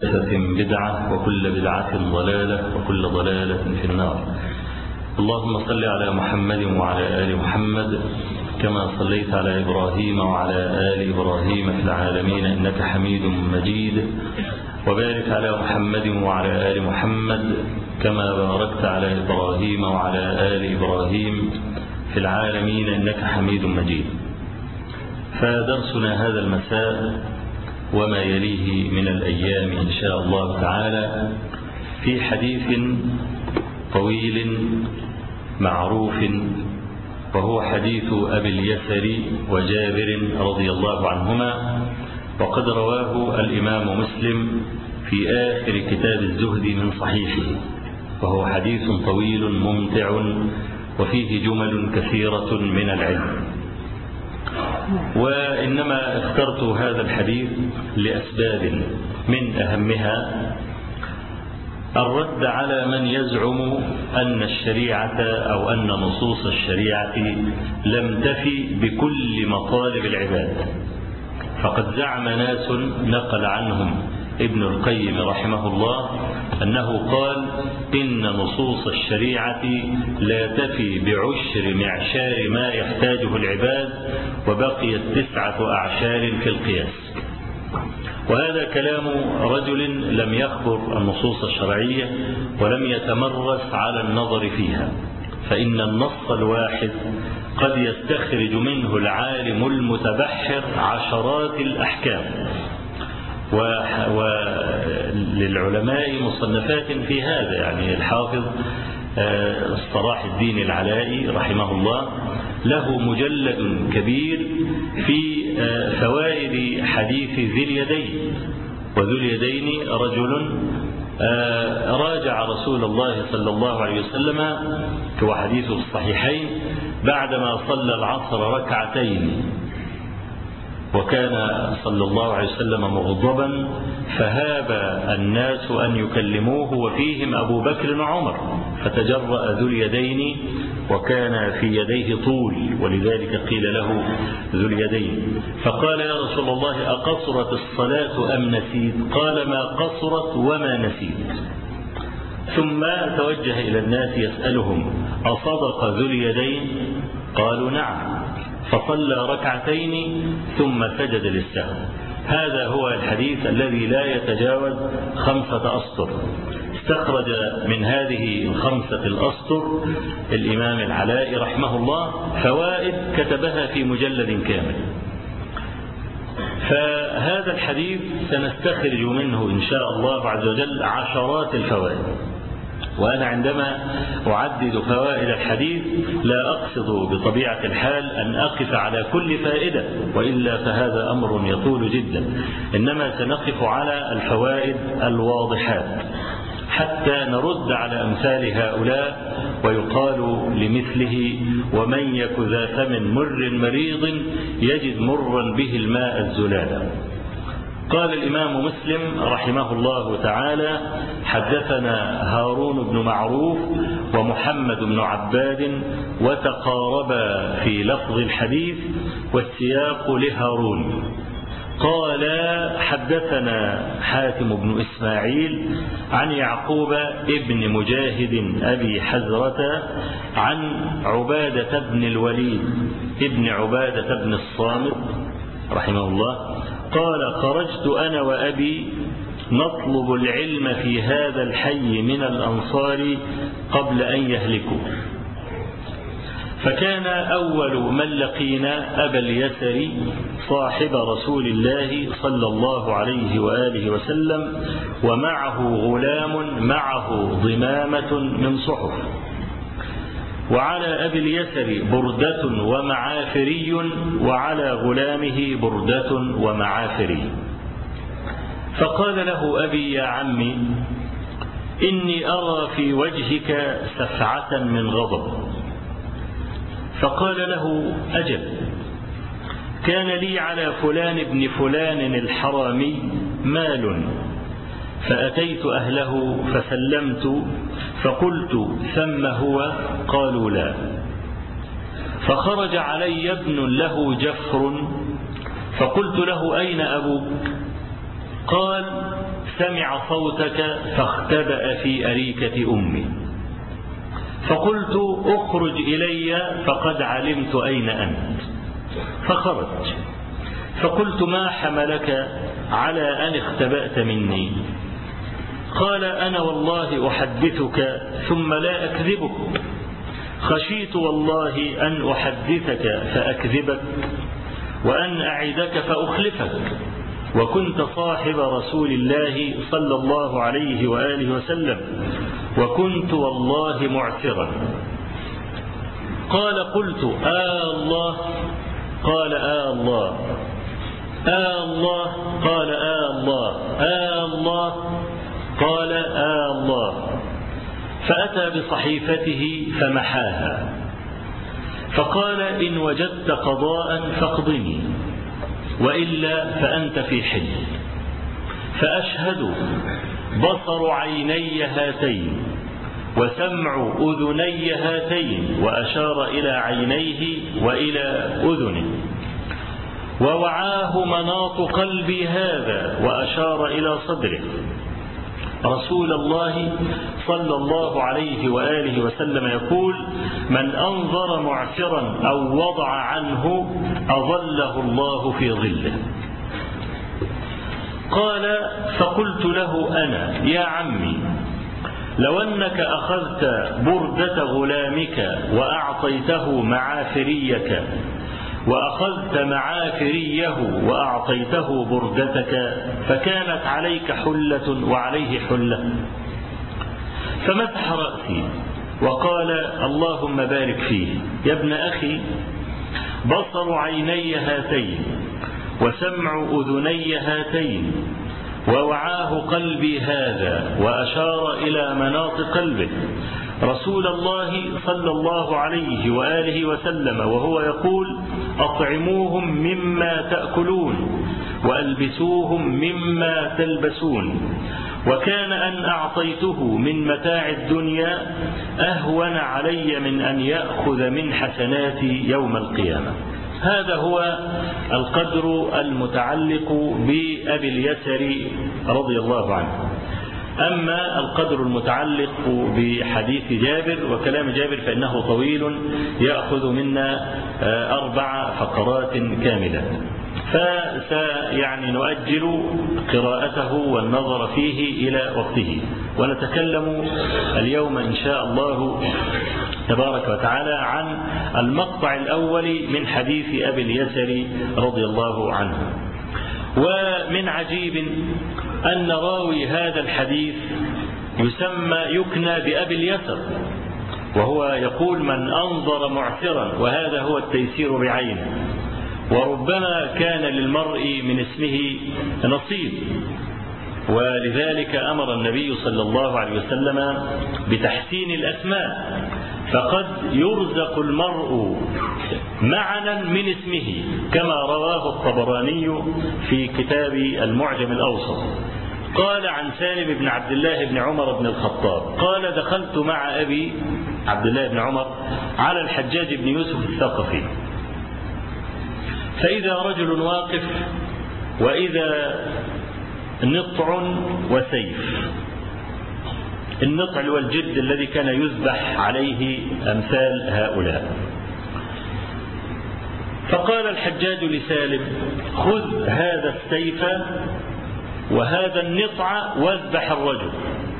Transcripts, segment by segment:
محدثة بدعة وكل بدعة ضلالة وكل ضلالة في النار اللهم صل على محمد وعلى آل محمد كما صليت على إبراهيم وعلى آل إبراهيم في العالمين إنك حميد مجيد وبارك على محمد وعلى آل محمد كما باركت على إبراهيم وعلى آل إبراهيم في العالمين إنك حميد مجيد فدرسنا هذا المساء وما يليه من الأيام إن شاء الله تعالى في حديث طويل معروف وهو حديث أبي اليسر وجابر رضي الله عنهما وقد رواه الإمام مسلم في آخر كتاب الزهد من صحيحه وهو حديث طويل ممتع وفيه جمل كثيرة من العلم وإنما اخترت هذا الحديث لأسباب من أهمها الرد على من يزعم أن الشريعة أو أن نصوص الشريعة لم تفي بكل مطالب العباد فقد زعم ناس نقل عنهم ابن القيم رحمه الله أنه قال إن نصوص الشريعة لا تفي بعشر معشار ما يحتاجه العباد وبقيت تسعة أعشار في القياس وهذا كلام رجل لم يخبر النصوص الشرعية ولم يتمرس على النظر فيها فإن النص الواحد قد يستخرج منه العالم المتبحر عشرات الأحكام وللعلماء مصنفات في هذا يعني الحافظ صلاح الدين العلائي رحمه الله له مجلد كبير في فوائد حديث ذي اليدين وذو اليدين رجل راجع رسول الله صلى الله عليه وسلم هو حديث الصحيحين بعدما صلى العصر ركعتين وكان صلى الله عليه وسلم مغضبا فهاب الناس أن يكلموه وفيهم أبو بكر وعمر فتجرأ ذو اليدين وكان في يديه طول ولذلك قيل له ذو اليدين فقال يا رسول الله أقصرت الصلاة أم نسيت قال ما قصرت وما نسيت ثم توجه إلى الناس يسألهم أصدق ذو اليدين قالوا نعم فصلى ركعتين ثم سجد للسهو هذا هو الحديث الذي لا يتجاوز خمسة أسطر استخرج من هذه الخمسة الأسطر الإمام العلاء رحمه الله فوائد كتبها في مجلد كامل فهذا الحديث سنستخرج منه إن شاء الله عز وجل عشرات الفوائد وأنا عندما أعدد فوائد الحديث لا أقصد بطبيعة الحال أن أقف على كل فائدة وإلا فهذا أمر يطول جدا إنما سنقف على الفوائد الواضحات حتى نرد على أمثال هؤلاء ويقال لمثله ومن يك ذا ثمن مر مريض يجد مرا به الماء الزلالا قال الإمام مسلم رحمه الله تعالى حدثنا هارون بن معروف ومحمد بن عباد وتقاربا في لفظ الحديث والسياق لهارون قال حدثنا حاتم بن إسماعيل عن يعقوب ابن مجاهد أبي حزرة عن عبادة بن الوليد ابن عبادة بن الصامت رحمه الله قال خرجت أنا وأبي نطلب العلم في هذا الحي من الأنصار قبل أن يهلكوا فكان أول من لقينا أبا اليسر صاحب رسول الله صلى الله عليه وآله وسلم ومعه غلام معه ضمامة من صحف وعلى أبي اليسر بردة ومعافري وعلى غلامه بردة ومعافري فقال له أبي يا عمي إني أرى في وجهك سفعة من غضب فقال له أجل كان لي على فلان ابن فلان الحرامي مال فأتيت أهله فسلمت فقلت ثم هو قالوا لا فخرج علي ابن له جفر فقلت له أين أبوك قال سمع صوتك فاختبأ في أريكة أمي فقلت اخرج إلي فقد علمت أين أنت فخرج فقلت ما حملك على أن اختبأت مني قال أنا والله أحدثك ثم لا أكذبك خشيت والله أن أحدثك فأكذبك وأن أعدك فأخلفك وكنت صاحب رسول الله صلى الله عليه وآله وسلم وكنت والله معسرا قال قلت آه الله قال آه الله آه الله قال آه الله آه الله قال آه الله فأتى بصحيفته فمحاها فقال إن وجدت قضاء فاقضني وإلا فأنت في حل فأشهد بصر عيني هاتين وسمع أذني هاتين وأشار إلى عينيه وإلى أذنه ووعاه مناط قلبي هذا وأشار إلى صدره رسول الله صلى الله عليه وآله وسلم يقول من أنظر معسرا أو وضع عنه أظله الله في ظله قال فقلت له أنا يا عمي لو أنك أخذت بردة غلامك وأعطيته معافريك وأخذت معافريه وأعطيته بردتك فكانت عليك حلة وعليه حلة فمسح رأسي وقال اللهم بارك فيه يا ابن أخي بصر عيني هاتين وسمع أذني هاتين ووعاه قلبي هذا وأشار إلى مناط قلبه رسول الله صلى الله عليه وآله وسلم وهو يقول أطعموهم مما تأكلون وألبسوهم مما تلبسون وكان أن أعطيته من متاع الدنيا أهون علي من أن يأخذ من حسناتي يوم القيامة هذا هو القدر المتعلق بأبي اليسر رضي الله عنه أما القدر المتعلق بحديث جابر وكلام جابر فإنه طويل يأخذ منا أربع فقرات كاملة فسيعني نؤجل قراءته والنظر فيه إلى وقته ونتكلم اليوم إن شاء الله تبارك وتعالى عن المقطع الأول من حديث أبي اليسر رضي الله عنه ومن عجيب أن راوي هذا الحديث يسمى يكنى بأبي اليسر وهو يقول من أنظر معسرا وهذا هو التيسير بعينه وربما كان للمرء من اسمه نصيب ولذلك أمر النبي صلى الله عليه وسلم بتحسين الأسماء فقد يرزق المرء معنى من اسمه كما رواه الطبراني في كتاب المعجم الأوسط قال عن سالم بن عبد الله بن عمر بن الخطاب قال دخلت مع أبي عبد الله بن عمر على الحجاج بن يوسف الثقفي فإذا رجل واقف وإذا نطع وسيف النطع والجد الذي كان يذبح عليه أمثال هؤلاء فقال الحجاج لسالم خذ هذا السيف وهذا النطع واذبح الرجل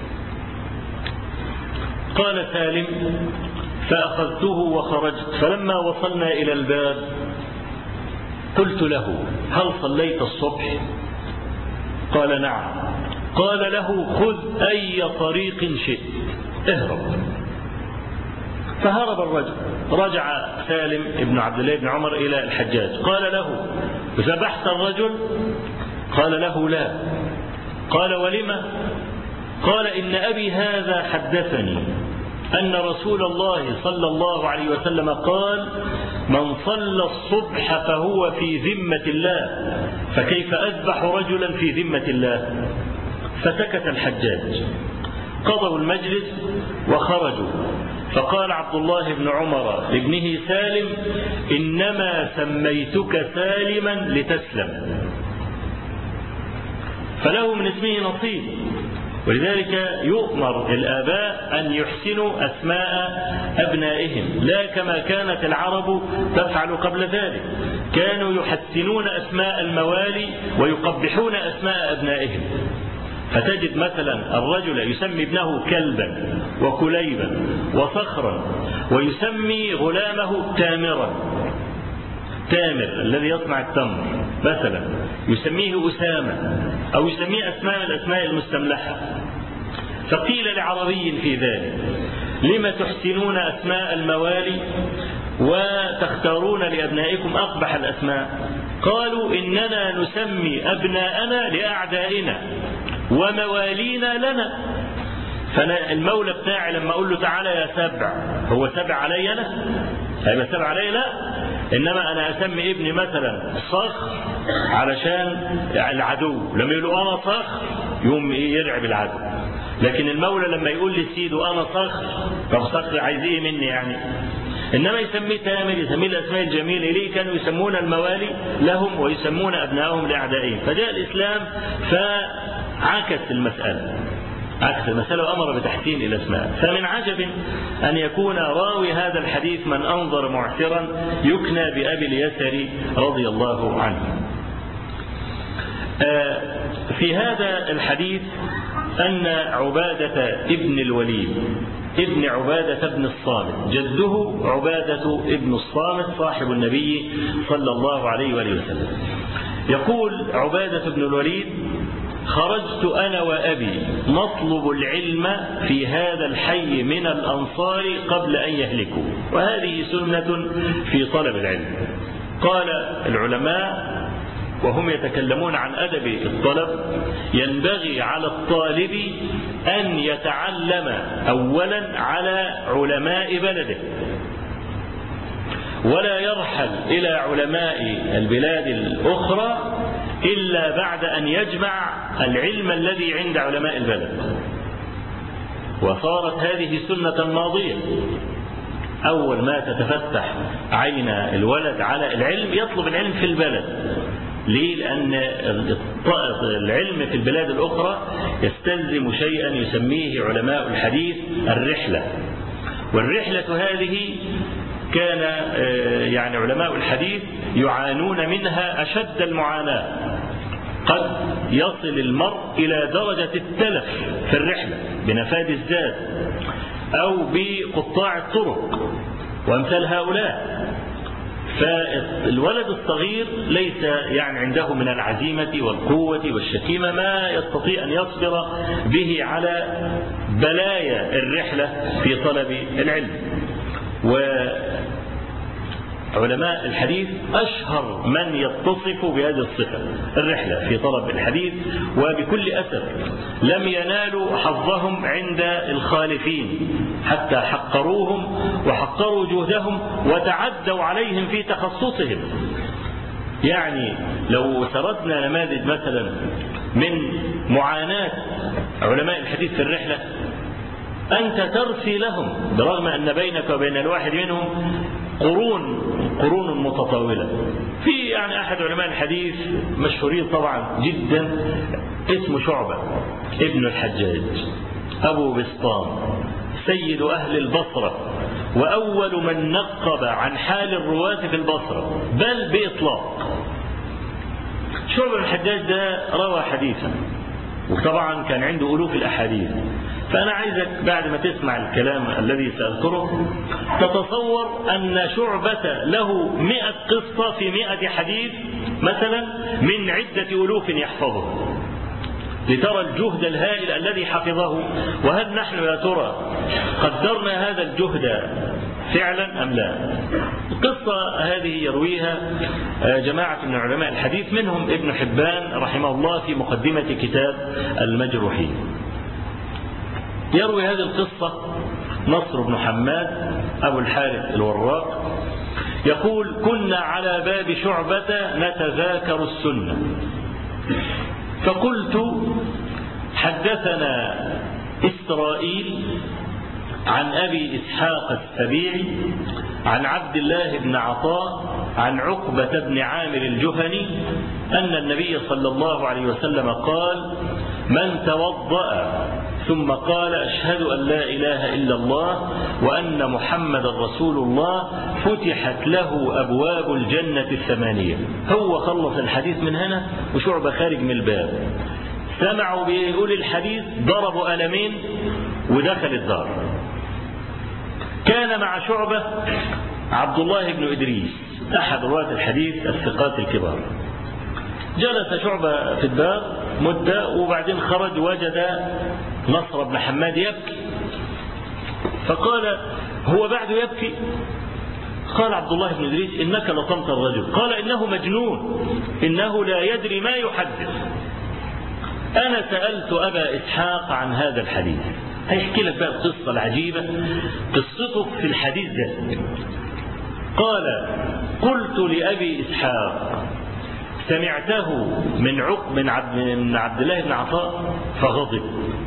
قال سالم فأخذته وخرجت فلما وصلنا إلى الباب قلت له هل صليت الصبح قال نعم قال له خذ أي طريق شئت اهرب فهرب الرجل رجع سالم بن عبد الله بن عمر إلى الحجاج قال له ذبحت الرجل قال له لا قال ولم قال إن أبي هذا حدثني أن رسول الله صلى الله عليه وسلم قال من صلى الصبح فهو في ذمة الله فكيف أذبح رجلا في ذمة الله فسكت الحجاج قضوا المجلس وخرجوا فقال عبد الله بن عمر لابنه سالم إنما سميتك سالما لتسلم فله من اسمه نصيب ولذلك يؤمر الآباء أن يحسنوا أسماء أبنائهم لا كما كانت العرب تفعل قبل ذلك كانوا يحسنون أسماء الموالي ويقبحون أسماء أبنائهم فتجد مثلا الرجل يسمي ابنه كلبا وكليبا وصخرا ويسمي غلامه تامرا تامر الذي يصنع التمر مثلا يسميه أسامة أو يسميه أسماء من الأسماء المستملحة فقيل لعربي في ذلك لم تحسنون أسماء الموالي وتختارون لأبنائكم أقبح الأسماء قالوا إننا نسمي أبناءنا لأعدائنا وموالينا لنا فانا المولى بتاعي لما اقول له تعالى يا سبع هو سبع علي انا هيبقى سبع علي لا انما انا اسمي ابني مثلا صخر علشان العدو لما يقول له انا صخر يقوم يرعب العدو لكن المولى لما يقول لسيده انا صخر طب صخر عايز ايه مني يعني انما يسميه تامر يسميه الاسماء الجميله ليه كانوا يسمون الموالي لهم ويسمون ابنائهم لاعدائهم فجاء الاسلام فعكس المساله عكس المسألة وأمر بتحسين الأسماء فمن عجب أن يكون راوي هذا الحديث من أنظر معسرا يكنى بأبي اليسر رضي الله عنه في هذا الحديث أن عبادة ابن الوليد ابن عبادة بن الصامت جده عبادة ابن الصامت صاحب النبي صلى الله عليه وآله وسلم يقول عبادة بن الوليد خرجت أنا وأبي نطلب العلم في هذا الحي من الأنصار قبل أن يهلكوا وهذه سنة في طلب العلم قال العلماء وهم يتكلمون عن أدب الطلب ينبغي على الطالب أن يتعلم أولا على علماء بلده ولا يرحل إلى علماء البلاد الأخرى إلا بعد أن يجمع العلم الذي عند علماء البلد وصارت هذه سنة ماضية أول ما تتفتح عين الولد على العلم يطلب العلم في البلد ليه؟ لأن العلم في البلاد الأخرى يستلزم شيئا يسميه علماء الحديث الرحلة والرحلة هذه كان يعني علماء الحديث يعانون منها أشد المعاناة قد يصل المرء إلى درجة التلف في الرحلة بنفاد الزاد أو بقطاع الطرق وأمثال هؤلاء فالولد الصغير ليس يعني عنده من العزيمة والقوة والشكيمة ما يستطيع أن يصبر به على بلايا الرحلة في طلب العلم وعلماء الحديث أشهر من يتصف بهذه الصفة الرحلة في طلب الحديث وبكل أسف لم ينالوا حظهم عند الخالفين حتى حقروهم وحقروا جهدهم وتعدوا عليهم في تخصصهم يعني لو سردنا نماذج مثلا من معاناة علماء الحديث في الرحلة أنت ترثي لهم برغم أن بينك وبين الواحد منهم قرون قرون متطاولة في يعني أحد علماء الحديث مشهورين طبعا جدا اسمه شعبة ابن الحجاج أبو بسطام سيد أهل البصرة وأول من نقب عن حال الرواة في البصرة بل بإطلاق شعبة الحجاج ده روى حديثا وطبعا كان عنده ألوف الأحاديث فأنا عايزك بعد ما تسمع الكلام الذي سأذكره تتصور أن شعبة له مئة قصة في مئة حديث مثلا من عدة ألوف يحفظه لترى الجهد الهائل الذي حفظه وهل نحن يا ترى قدرنا هذا الجهد فعلا أم لا القصة هذه يرويها جماعة من علماء الحديث منهم ابن حبان رحمه الله في مقدمة كتاب المجروحين يروي هذه القصة نصر بن حماد أبو الحارث الوراق يقول كنا على باب شعبة نتذاكر السنة فقلت حدثنا إسرائيل عن أبي إسحاق السبيعي عن عبد الله بن عطاء عن عقبة بن عامر الجهني أن النبي صلى الله عليه وسلم قال من توضأ ثم قال أشهد أن لا إله إلا الله وأن محمد رسول الله فتحت له أبواب الجنة الثمانية هو خلص الحديث من هنا وشعبة خارج من الباب سمعوا بيقول الحديث ضربوا ألمين ودخل الدار كان مع شعبة عبد الله بن إدريس أحد رواة الحديث الثقات الكبار جلس شعبة في الباب مدة وبعدين خرج وجد نصر بن حماد يبكي فقال هو بعد يبكي قال عبد الله بن إدريس إنك لطمت الرجل قال إنه مجنون إنه لا يدري ما يحدث أنا سألت أبا إسحاق عن هذا الحديث هيحكي لك بقى القصة العجيبة قصته في الحديث ده قال قلت لأبي إسحاق سمعته من عق من عبد, من عبد الله بن عطاء فغضب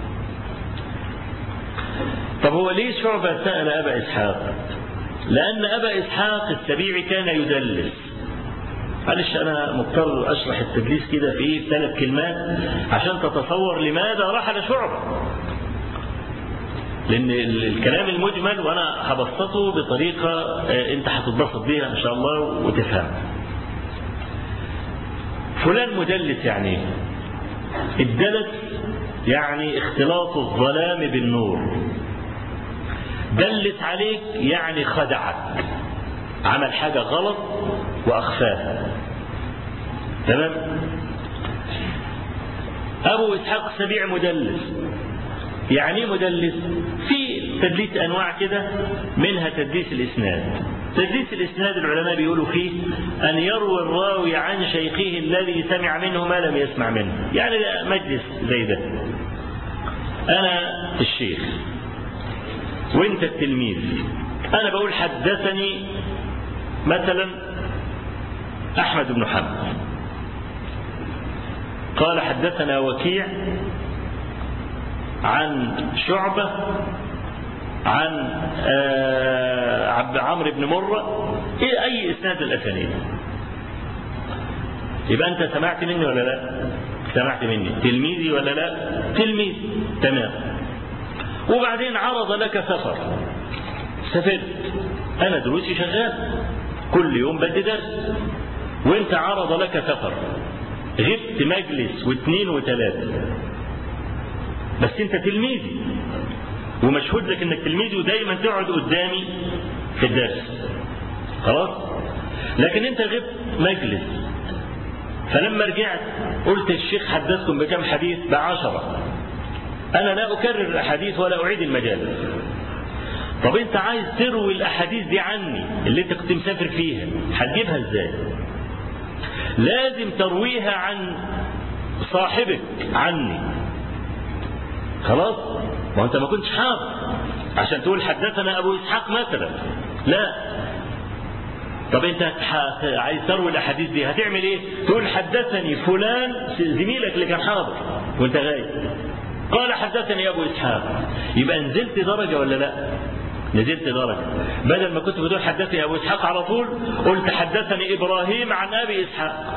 طب هو ليه شعبة سأل أبا إسحاق لأن أبا إسحاق السبيعي كان يدلس معلش أنا مضطر أشرح التدليس كده في ثلاث كلمات عشان تتصور لماذا رحل شعبة لأن الكلام المجمل وأنا هبسطه بطريقة أنت هتتبسط بيها إن شاء الله وتفهم فلان مدلس يعني الدلس يعني اختلاط الظلام بالنور دلس عليك يعني خدعك عمل حاجة غلط وأخفاها تمام أبو إسحاق سبيع مدلس يعني مدلس في تدليس أنواع كده منها تدليس الإسناد تدليس الإسناد العلماء بيقولوا فيه أن يروي الراوي عن شيخه الذي سمع منه ما لم يسمع منه يعني مجلس زي ده أنا الشيخ وانت التلميذ انا بقول حدثني مثلا احمد بن حنبل قال حدثنا وكيع عن شعبة عن عبد عمرو بن مرة إيه أي إسناد الأسانيد يبقى أنت سمعت مني ولا لا سمعت مني تلميذي ولا لا تلميذ تمام وبعدين عرض لك سفر سافرت انا دروسي شغال كل يوم بدي درس وانت عرض لك سفر غبت مجلس واثنين وثلاثة بس انت تلميذي ومشهود لك انك تلميذي ودايما تقعد قدامي في الدرس خلاص لكن انت غبت مجلس فلما رجعت قلت الشيخ حدثكم بكم حديث بعشرة أنا لا أكرر الأحاديث ولا أعيد المجالس طب أنت عايز تروي الأحاديث دي عني اللي أنت كنت مسافر فيها هتجيبها إزاي لازم ترويها عن صاحبك عني خلاص ما أنت ما كنتش حاضر عشان تقول حدثنا أبو إسحاق مثلا لا طب انت عايز تروي الاحاديث دي هتعمل ايه تقول حدثني فلان زميلك اللي كان حاضر وانت غايب قال حدثني ابو اسحاق يبقى نزلت درجه ولا لا نزلت درجه بدل ما كنت بتقول حدثني ابو اسحاق على طول قلت حدثني ابراهيم عن ابي اسحاق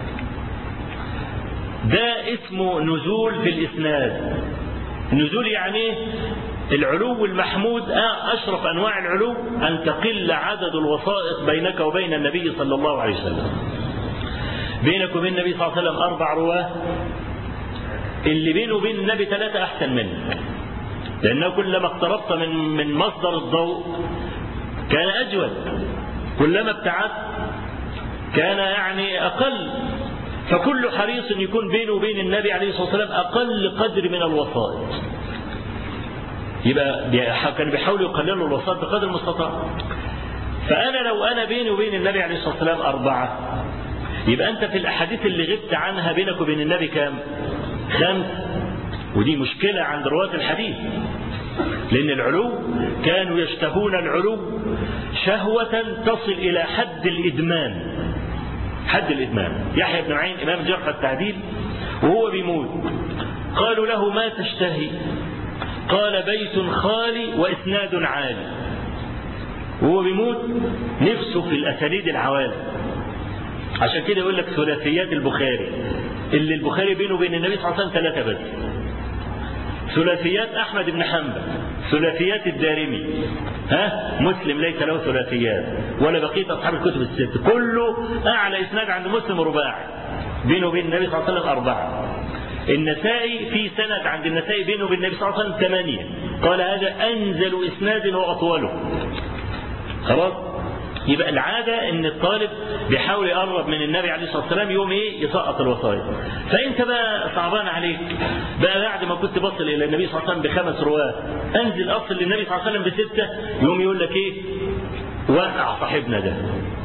ده اسمه نزول في الاسناد النزول يعني ايه العلو المحمود أشرف أنواع العلو أن تقل عدد الوسائط بينك وبين النبي صلى الله عليه وسلم بينك وبين النبي صلى الله عليه وسلم أربع رواه اللي بينه وبين النبي ثلاثة أحسن منك لأنه كلما اقتربت من من مصدر الضوء كان أجود كلما ابتعدت كان يعني أقل فكل حريص يكون بينه وبين النبي عليه الصلاة والسلام أقل قدر من الوسائط يبقى كانوا بيحاولوا يقللوا الوسائط بقدر المستطاع فأنا لو أنا بيني وبين النبي عليه الصلاة والسلام أربعة يبقى أنت في الأحاديث اللي غبت عنها بينك وبين النبي كام؟ خمس ودي مشكلة عند رواة الحديث لأن العلو كانوا يشتهون العلو شهوة تصل إلى حد الإدمان حد الإدمان يحيى بن معين إمام جرح التعديل وهو بيموت قالوا له ما تشتهي قال بيت خالي وإسناد عالي وهو بيموت نفسه في الأسانيد العوالم عشان كده يقول لك ثلاثيات البخاري اللي البخاري بينه وبين النبي صلى الله عليه وسلم ثلاثة بس ثلاثيات أحمد بن حنبل ثلاثيات الدارمي ها مسلم ليس له ثلاثيات ولا بقية أصحاب الكتب الست كله أعلى إسناد عند مسلم رباعي بينه وبين النبي صلى الله عليه وسلم أربعة النسائي في سند عند النسائي بينه وبين النبي صلى الله عليه وسلم ثمانية قال هذا أنزل إسناد وأطوله خلاص يبقى العادة ان الطالب بيحاول يقرب من النبي عليه الصلاة والسلام يوم ايه يسقط الوصايا فانت بقى صعبان عليك بقى بعد ما كنت بصل الى النبي صلى الله عليه وسلم بخمس رواه انزل اصل للنبي صلى الله عليه وسلم بستة يوم يقول لك ايه وقع صاحبنا ده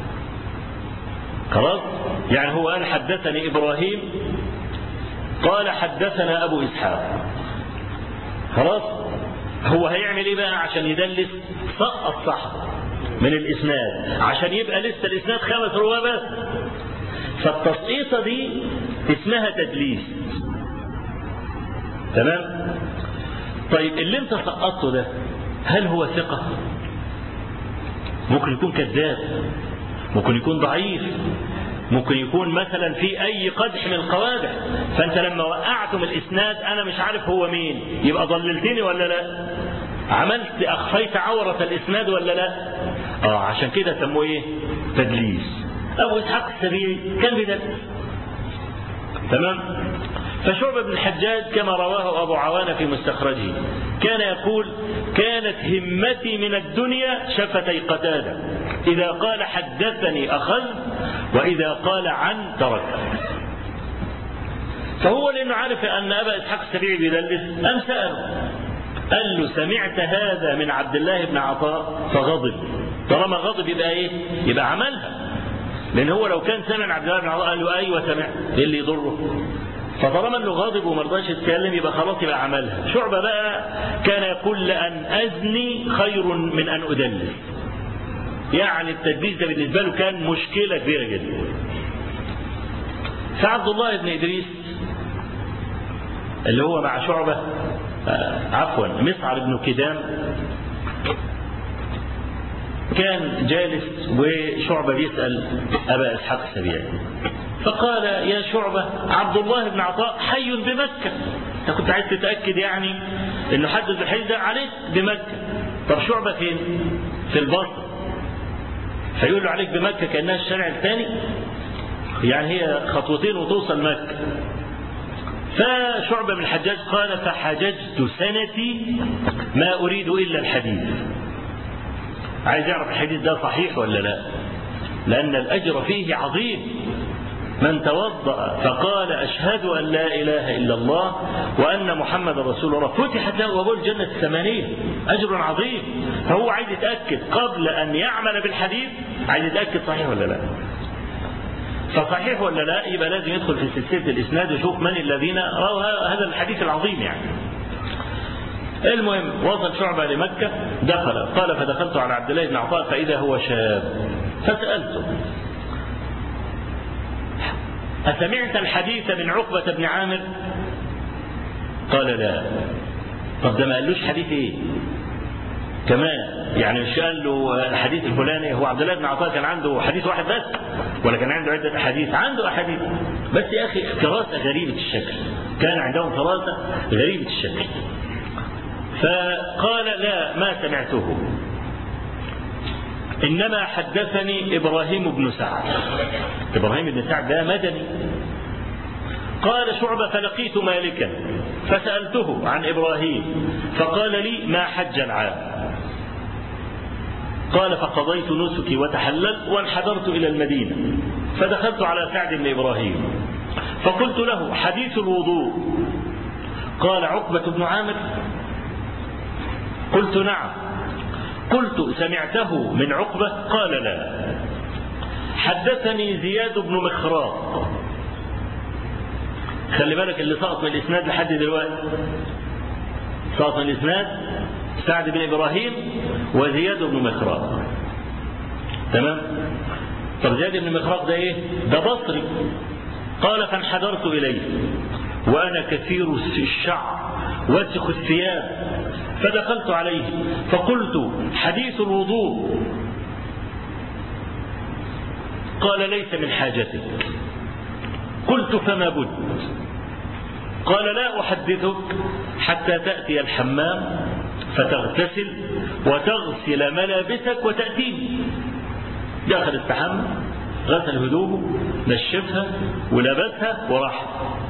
خلاص يعني هو قال حدثني ابراهيم قال حدثنا ابو اسحاق خلاص هو هيعمل ايه بقى عشان يدلس سقط صاحبه من الإسناد عشان يبقى لسه الإسناد خمس رواه بس فالتسقيطة دي اسمها تدليس تمام طيب اللي انت سقطته ده هل هو ثقة ممكن يكون كذاب ممكن يكون ضعيف ممكن يكون مثلا في اي قدح من القوادح فانت لما وقعتم الاسناد انا مش عارف هو مين يبقى ضللتني ولا لا عملت اخفيت عورة الاسناد ولا لا اه عشان كده سموه ايه تدليس ابو اسحاق السبيعي كان بيدلس تمام فشعبة بن الحجاج كما رواه أبو عوانة في مستخرجه كان يقول كانت همتي من الدنيا شفتي قتادة إذا قال حدثني أخذ وإذا قال عن ترك فهو لأنه عارف أن أبا إسحاق السبيعي بيدلس أم سأله قال له سمعت هذا من عبد الله بن عطاء فغضب طالما غضب يبقى ايه يبقى عملها لان هو لو كان سمع عبد الله بن عطاء قال له ايوه سمعت ايه اللي يضره فطالما انه غاضب وما رضاش يتكلم يبقى خلاص يبقى عملها شعبة بقى كان يقول لأن أزني خير من أن أدلس يعني التدليس ده بالنسبة له كان مشكلة كبيرة جدا فعبد الله بن إدريس اللي هو مع شعبة عفوا مسعر بن كدام كان جالس وشعبة بيسأل أبا إسحاق السبيعي فقال يا شعبة عبد الله بن عطاء حي بمكة أنت كنت عايز تتأكد يعني إنه حدث بالحديث ده عليك بمكة طب شعبة فين؟ في البصر فيقول له عليك بمكة كأنها الشارع الثاني يعني هي خطوتين وتوصل مكة فشعبة بن الحجاج قال فحججت سنتي ما أريد إلا الحديث عايز يعرف الحديث ده صحيح ولا لا لأن الأجر فيه عظيم من توضأ فقال أشهد أن لا إله إلا الله وأن محمد رسول الله فتحت له أبواب الجنة الثمانية أجر عظيم فهو عايز يتأكد قبل أن يعمل بالحديث عايز يتأكد صحيح ولا لا فصحيح ولا لا يبقى لازم يدخل في سلسلة الإسناد ويشوف من الذين رووا هذا الحديث العظيم يعني المهم وصل شعبة لمكة دخل قال فدخلت على عبد الله بن عطاء فإذا هو شاب فسألته أسمعت الحديث من عقبة بن عامر قال لا طب ده ما قالوش حديث ايه كمان يعني مش قال له الحديث الفلاني هو عبد الله بن عطاء كان عنده حديث واحد بس ولا كان عنده عدة أحاديث عنده أحاديث بس يا أخي فراسة غريبة الشكل كان عندهم فراسة غريبة الشكل فقال لا ما سمعته إنما حدثني إبراهيم بن سعد إبراهيم بن سعد ده مدني قال شعبة فلقيت مالكا فسألته عن إبراهيم فقال لي ما حج العام قال فقضيت نسكي وتحللت وانحدرت إلى المدينة فدخلت على سعد بن إبراهيم فقلت له حديث الوضوء قال عقبة بن عامر قلت نعم قلت سمعته من عقبة قال لا حدثني زياد بن مخراق خلي بالك اللي سقط من الإسناد لحد دلوقتي سقط من الإسناد سعد بن إبراهيم وزياد بن مخراق تمام طب زياد بن مخراق ده ايه ده بصري قال فانحدرت إليه وأنا كثير الشعر وسخ الثياب فدخلت عليه فقلت حديث الوضوء قال ليس من حاجتك قلت فما بد قال لا أحدثك حتى تأتي الحمام فتغتسل وتغسل ملابسك وتأتيني دخل استحمى غسل هدومه نشفها ولبسها وراح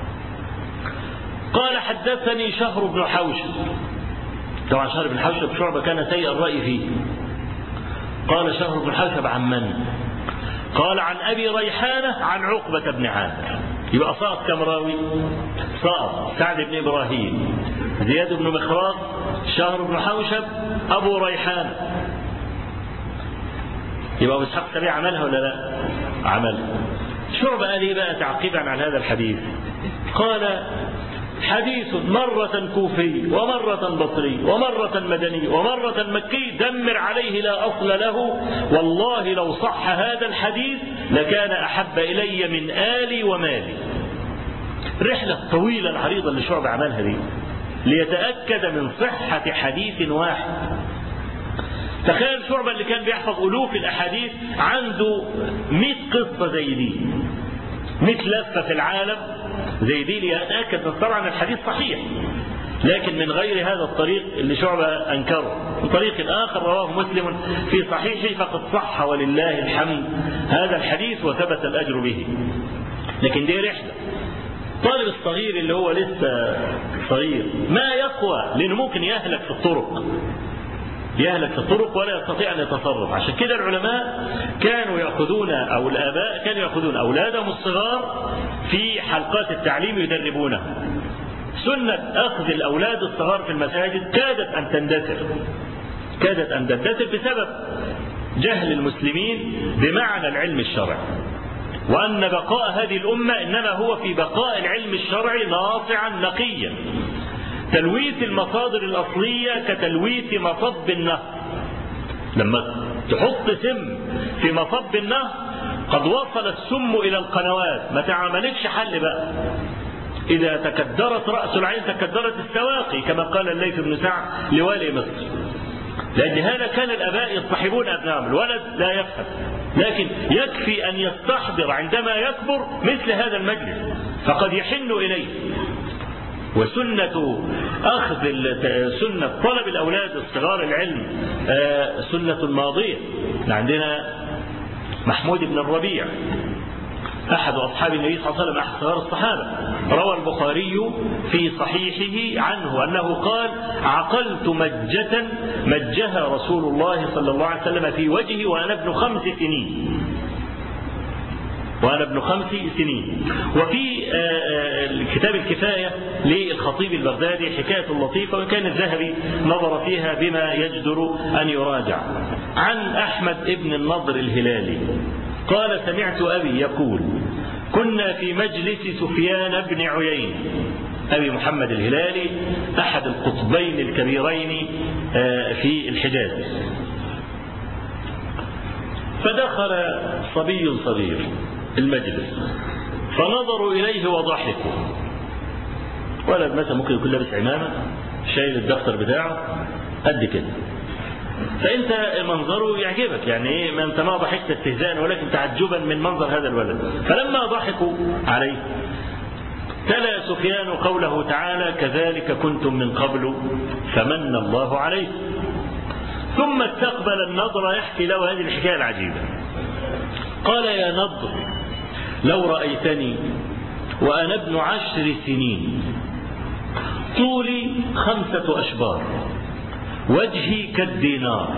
قال حدثني شهر بن حوشب طبعا شهر بن حوشب شعبة كان سيء الرأي فيه قال شهر بن حوشب عن من قال عن أبي ريحانة عن عقبة بن عامر يبقى سقط كم راوي سقط سعد بن إبراهيم زياد بن مخراط شهر بن حوشب أبو ريحانة يبقى أبو إسحاق السبيع عملها ولا لا عملها شعبة قال إيه بقى تعقيبا على هذا الحديث قال حديث مرة كوفي ومرة بصري ومرة مدني ومرة مكي دمر عليه لا أصل له والله لو صح هذا الحديث لكان أحب إلي من آلي ومالي رحلة طويلة العريضة اللي شعب عملها دي ليتأكد من صحة حديث واحد تخيل شعبة اللي كان بيحفظ ألوف الأحاديث عنده 100 قصة زي دي 100 لفة في العالم زي دي ليتأكد طبعا الحديث صحيح لكن من غير هذا الطريق اللي شعبة أنكره بطريق آخر رواه مسلم في صحيحه فقد صح ولله الحمد هذا الحديث وثبت الأجر به لكن دي رحلة الطالب الصغير اللي هو لسه صغير ما يقوى لأنه ممكن يهلك في الطرق يهلك في الطرق ولا يستطيع أن يتصرف عشان كده العلماء كانوا يأخذون أو الآباء كانوا يأخذون أولادهم الصغار في حلقات التعليم يدربونهم سنة أخذ الأولاد الصغار في المساجد كادت أن تندثر كادت أن تندثر بسبب جهل المسلمين بمعنى العلم الشرعي وأن بقاء هذه الأمة إنما هو في بقاء العلم الشرعي ناصعا نقيا تلويث المصادر الأصلية كتلويث مصب النهر لما تحط سم في مصب النهر قد وصل السم إلى القنوات ما تعملكش حل بقى إذا تكدرت رأس العين تكدرت السواقي كما قال الليث بن سعد لوالي مصر لأن هذا كان الآباء يصطحبون أبنائهم الولد لا يفهم لكن يكفي أن يستحضر عندما يكبر مثل هذا المجلس فقد يحن إليه وسنة أخذ سنة طلب الأولاد الصغار العلم سنة ماضية عندنا محمود بن الربيع أحد أصحاب النبي صلى الله عليه وسلم أحد صغار الصحابة روى البخاري في صحيحه عنه أنه قال عقلت مجة مجها رسول الله صلى الله عليه وسلم في وجهي وأنا ابن خمس سنين وأنا ابن خمس سنين وفي كتاب الكفاية للخطيب البغدادي حكاية لطيفة وكان الذهبي نظر فيها بما يجدر أن يراجع عن أحمد ابن النضر الهلالي قال سمعت أبي يقول كنا في مجلس سفيان بن عيين أبي محمد الهلالي أحد القطبين الكبيرين في الحجاز فدخل صبي صغير المجلس فنظروا إليه وضحكوا ولد مثلا ممكن يكون لابس عمامة شايل الدفتر بتاعه قد كده فانت منظره يعجبك يعني ايه ما انت ما ضحكت استهزاء ولكن تعجبا من منظر هذا الولد فلما ضحكوا عليه تلا سفيان قوله تعالى كذلك كنتم من قبل فمن الله عليكم ثم استقبل النضر يحكي له هذه الحكايه العجيبه قال يا نضر لو رايتني وانا ابن عشر سنين طولي خمسه اشبار وجهي كالدينار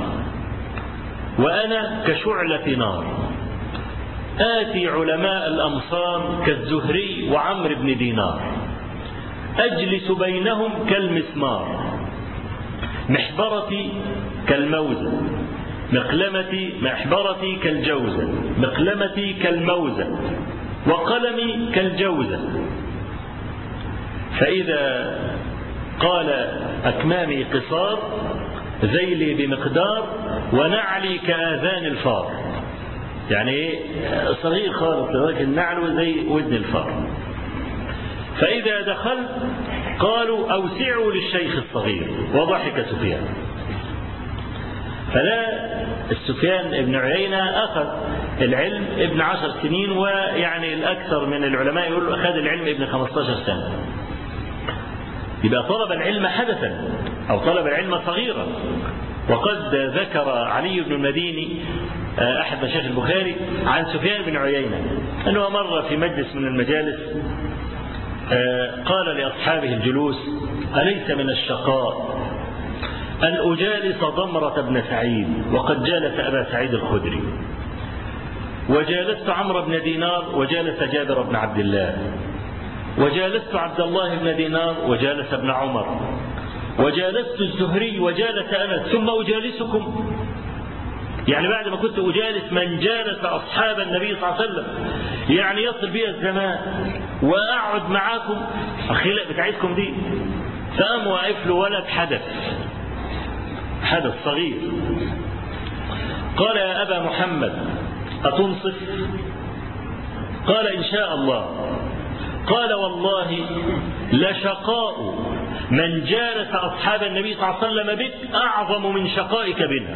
وأنا كشعلة نار آتي علماء الأمصار كالزهري وعمر بن دينار أجلس بينهم كالمسمار محبرتي كالموزة مقلمتي محبرتي كالجوزة مقلمتي كالموزة وقلمي كالجوزة فإذا قال أكمامي قصار ذيلي بمقدار ونعلي كآذان الفار يعني ايه صغير خالص لكن نعله زي ودن الفار فإذا دخلت قالوا أوسعوا للشيخ الصغير وضحك سفيان فلا السفيان ابن عيينة أخذ العلم ابن عشر سنين ويعني الأكثر من العلماء يقول أخذ العلم ابن 15 سنة يبقى طلب العلم حدثا أو طلب العلم صغيرا وقد ذكر علي بن المديني أحد مشايخ البخاري عن سفيان بن عيينة أنه مر في مجلس من المجالس قال لأصحابه الجلوس أليس من الشقاء أن أجالس ضمرة بن سعيد وقد جالس أبا سعيد الخدري وجالست عمرو بن دينار وجالس جابر بن عبد الله وجالست عبد الله بن دينار وجالس ابن عمر وجالست الزهري وجالس أنس ثم أجالسكم يعني بعد ما كنت أجالس من جالس أصحاب النبي صلى الله عليه وسلم يعني يصل بي الزمان وأقعد معاكم الخلاء بتاعتكم دي فقام واقف له ولد حدث حدث صغير قال يا أبا محمد أتنصف قال إن شاء الله قال والله لشقاء من جالس أصحاب النبي صلى الله عليه وسلم بك أعظم من شقائك بنا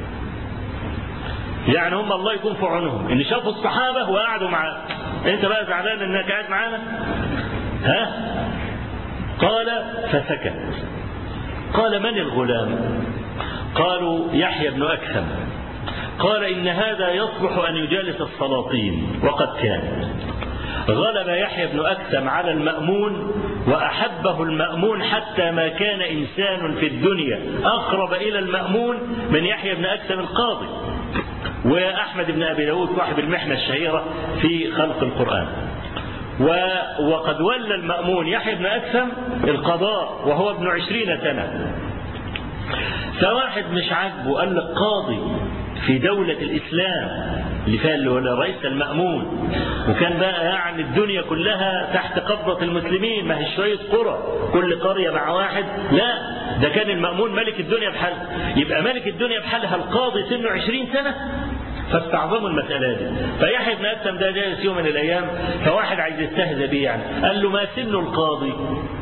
يعني هم الله يكون في عونهم ان شافوا الصحابه وقعدوا معاه انت بقى زعلان انك قاعد معانا ها قال فسكت قال من الغلام قالوا يحيى بن اكثم قال ان هذا يصلح ان يجالس السلاطين وقد كان غلب يحيى بن أكثم على المأمون وأحبه المأمون حتى ما كان إنسان في الدنيا أقرب إلى المأمون من يحيى بن أكثم القاضي وأحمد بن أبي داود صاحب المحنة الشهيرة في خلق القرآن وقد ولى المأمون يحيى بن أكثم القضاء وهو ابن عشرين سنة فواحد مش عاجبه قال لك قاضي في دولة الإسلام اللي فيها اللي هو الرئيس المأمون وكان بقى يعني الدنيا كلها تحت قبضة المسلمين ما هي شوية قرى كل قرية مع واحد لا ده كان المأمون ملك الدنيا بحالها يبقى ملك الدنيا بحالها القاضي سنه عشرين سنة فاستعظموا المسألة دي فيحيى بن أكثم ده جالس يوم من الأيام فواحد عايز يستهزئ بيه يعني قال له ما سن القاضي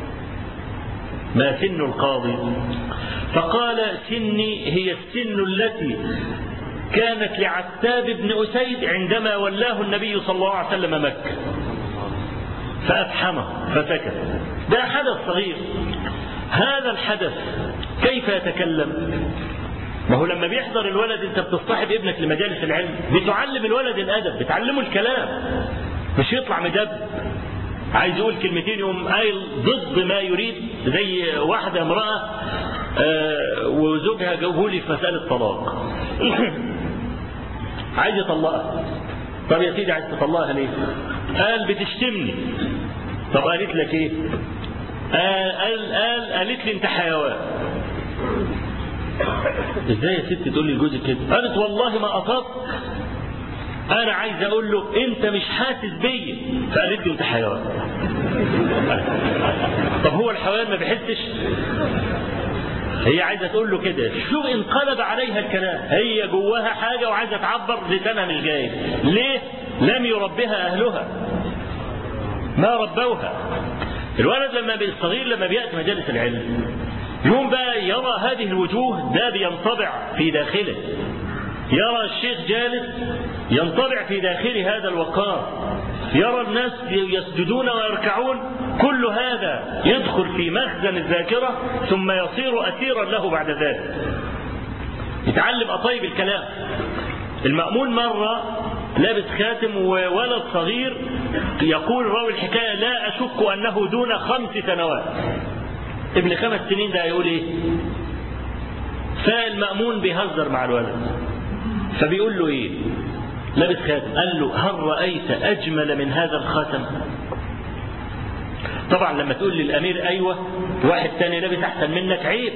ما سن القاضي فقال سني هي السن التي كانت لعتاب بن أسيد عندما ولاه النبي صلى الله عليه وسلم مكة فأفحمه فسكت ده حدث صغير هذا الحدث كيف يتكلم ما هو لما بيحضر الولد انت بتصطحب ابنك لمجالس العلم بتعلم الولد الادب بتعلمه الكلام مش يطلع مدب عايز يقول كلمتين يقوم قايل ضد ما يريد زي واحدة امرأة آه وزوجها جاوبولي في مسألة طلاق عايز يطلقها طب يا سيدي عايز تطلقها ليه قال بتشتمني طب قالت لك ايه قال قال, قال قالت لي انت حيوان ازاي يا ست تقول لي لجوزك كده قالت والله ما قطعت انا عايز اقول له انت مش حاسس بيا فقالت له انت حيوان طب هو الحيوان ما بيحسش هي عايزه تقول له كده شو انقلب عليها الكلام هي جواها حاجه وعايزه تعبر لسانها مش جاي ليه لم يربها اهلها ما ربوها الولد لما الصغير لما بياتي مجالس العلم يوم بقى يرى هذه الوجوه ده بينطبع في داخله يرى الشيخ جالس ينطبع في داخله هذا الوقار يرى الناس يسجدون ويركعون كل هذا يدخل في مخزن الذاكرة ثم يصير أسيرا له بعد ذلك يتعلم أطيب الكلام المأمون مرة لابس خاتم وولد صغير يقول راوي الحكاية لا أشك أنه دون خمس سنوات ابن خمس سنين ده يقول ايه فالمأمون بيهزر مع الولد فبيقول له ايه لابس خاتم قال له هل رأيت أجمل من هذا الخاتم طبعا لما تقول للأمير أيوة واحد تاني لابس أحسن منك عيب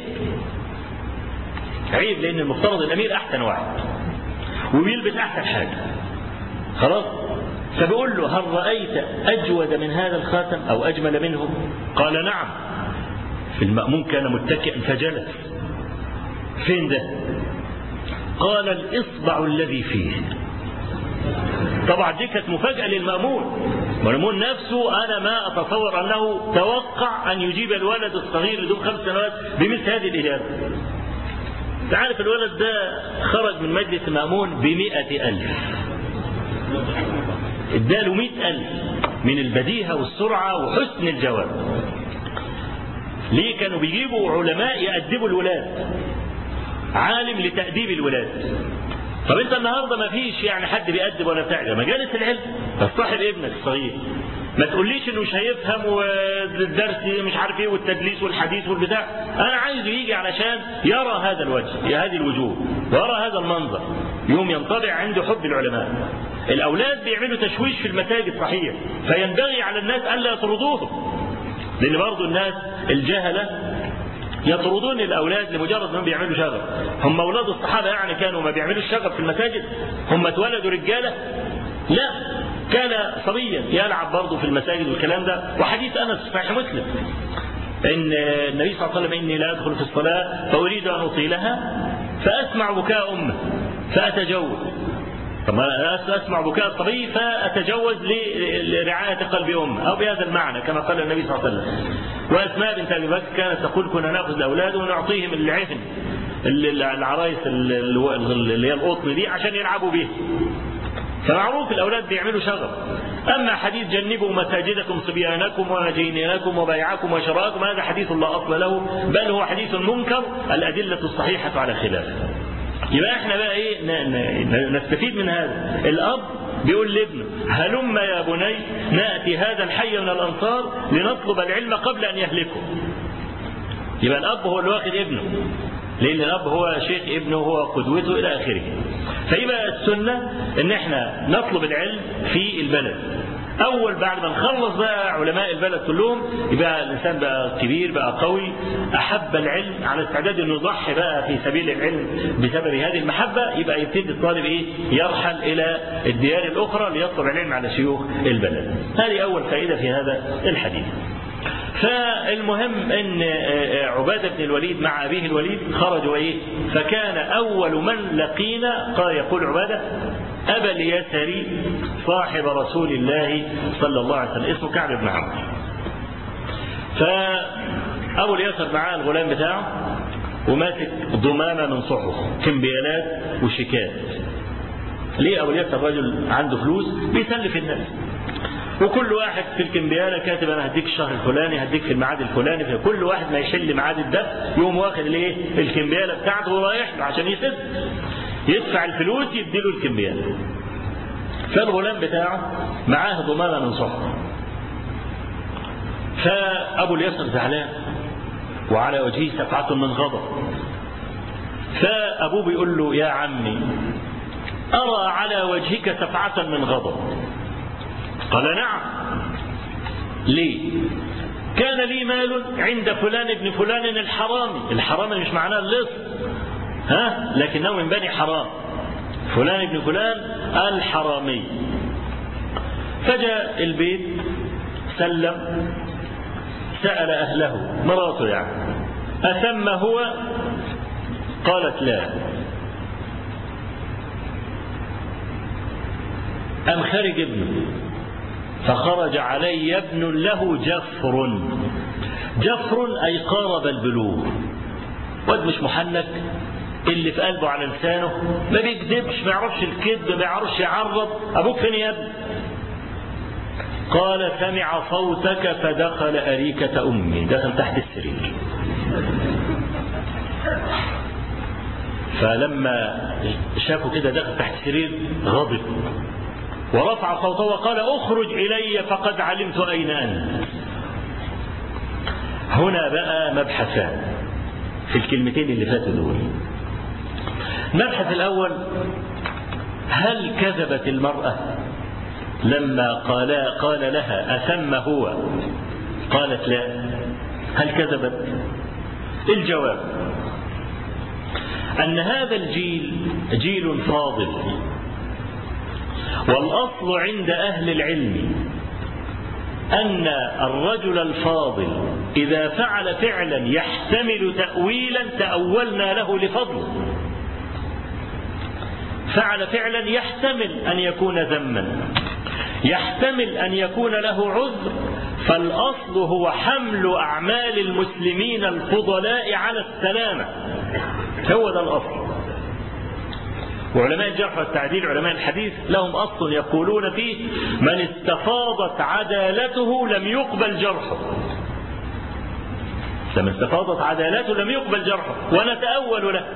عيب لأن المفترض الأمير أحسن واحد وبيلبس أحسن حاجة خلاص فبيقول له هل رأيت أجود من هذا الخاتم أو أجمل منه قال نعم في المأمون كان متكئا فجلس فين ده قال الإصبع الذي فيه طبعا دي كانت مفاجأة للمأمون المأمون نفسه أنا ما أتصور أنه توقع أن يجيب الولد الصغير لدون خمس سنوات بمثل هذه الإجابة تعرف الولد ده خرج من مجلس المأمون بمئة ألف اداله مئة ألف من البديهة والسرعة وحسن الجواب ليه كانوا بيجيبوا علماء يأدبوا الولاد عالم لتأديب الولاد طب انت النهارده ما فيش يعني حد بيأدب ولا بتاع مجالس العلم تصاحب ابنك الصغير ما تقوليش انه مش هيفهم والدرس مش عارف ايه والتدليس والحديث والبتاع انا عايزه يجي علشان يرى هذا الوجه هذه الوجوه ويرى هذا المنظر يوم ينطبع عنده حب العلماء الاولاد بيعملوا تشويش في المساجد صحيح فينبغي على الناس الا يطردوهم لان برضه الناس الجهله يطردون الاولاد لمجرد انهم بيعملوا شغب هم اولاد الصحابه يعني كانوا ما بيعملوش شغب في المساجد هم اتولدوا رجاله لا كان صبيا يلعب برضه في المساجد والكلام ده وحديث انس في صحيح مسلم ان النبي صلى الله عليه وسلم اني لا ادخل في الصلاه فاريد ان اطيلها فاسمع بكاء امه فاتجوز طب انا اسمع بكاء الصبي فاتجوز لرعايه قلب امه او بهذا المعنى كما قال النبي صلى الله عليه وسلم واسماء بنت ابي بكر كانت تقول كنا ناخذ الاولاد ونعطيهم العفن العرايس اللي هي القطن دي عشان يلعبوا بيها فمعروف الاولاد بيعملوا شغب اما حديث جنبوا مساجدكم صبيانكم وجينينكم وبيعكم وشراءكم هذا حديث لا اصل له بل هو حديث منكر الادله الصحيحه على خلافه يبقى احنا بقى ايه نستفيد من هذا الاب بيقول لابنه هلم يا بني ناتي هذا الحي من الانصار لنطلب العلم قبل ان يهلكه يبقى الاب هو اللي واخد ابنه لان الاب هو شيخ ابنه وهو قدوته الى اخره فيبقى السنه ان احنا نطلب العلم في البلد اول بعد ما نخلص بقى علماء البلد كلهم يبقى الانسان بقى كبير بقى قوي احب العلم على استعداد انه يضحي بقى في سبيل العلم بسبب هذه المحبه يبقى يبتدي الطالب ايه يرحل الى الديار الاخرى ليطلب العلم على شيوخ البلد هذه اول فائده في هذا الحديث فالمهم ان عبادة بن الوليد مع أبيه الوليد خرجوا إيه فكان أول من لقينا قال يقول عبادة أبا اليسري صاحب رسول الله صلى الله عليه وسلم اسمه كعب بن عمرو فأبو اليسر معاه الغلام بتاعه وماسك ضمامة من صحف كمبيالات وشيكات ليه أبو اليسر رجل عنده فلوس بيسلف الناس وكل واحد في الكمبيالة كاتب انا هديك الشهر الفلاني هديك في الميعاد الفلاني فكل واحد ما يشل ميعاد الدفع يقوم واخد الايه الكمبيالة بتاعته ورايح له عشان يسد يدفع الفلوس يديله الكمبيالة فالغلام بتاعه معاه ضمانة من صحبه فأبو اليسر زعلان وعلى وجهه سفعة من غضب فأبوه بيقول له يا عمي أرى على وجهك سفعة من غضب قال نعم ليه كان لي مال عند فلان ابن فلان الحرامي الحرامي مش معناه اللص ها لكنه من بني حرام فلان ابن فلان الحرامي فجاء البيت سلم سأل أهله مراته يعني أثم هو قالت لا أم خرج ابنه فخرج علي ابن له جفر جفر أي قارب البلوغ واد مش محنك اللي في قلبه على لسانه ما بيكذبش ما يعرفش الكذب ما يعرفش يعرض أبوك فين يا ابني قال سمع صوتك فدخل أريكة أمي دخل تحت السرير فلما شافه كده دخل تحت السرير غضب ورفع صوته وقال اخرج إلي فقد علمت أين أنت هنا بقى مبحثان في الكلمتين اللي فاتوا دول المبحث الأول هل كذبت المرأة لما قال قال لها أثم هو قالت لا هل كذبت الجواب أن هذا الجيل جيل فاضل والأصل عند أهل العلم أن الرجل الفاضل إذا فعل فعلا يحتمل تأويلا تأولنا له لفضله فعل فعلا يحتمل أن يكون ذما يحتمل أن يكون له عذر فالأصل هو حمل أعمال المسلمين الفضلاء على السلامة هو ده الأصل وعلماء الجرح والتعديل علماء الحديث لهم أصل يقولون فيه من استفاضت عدالته لم يقبل جرحه لما استفاضت عدالته لم يقبل جرحه ونتأول له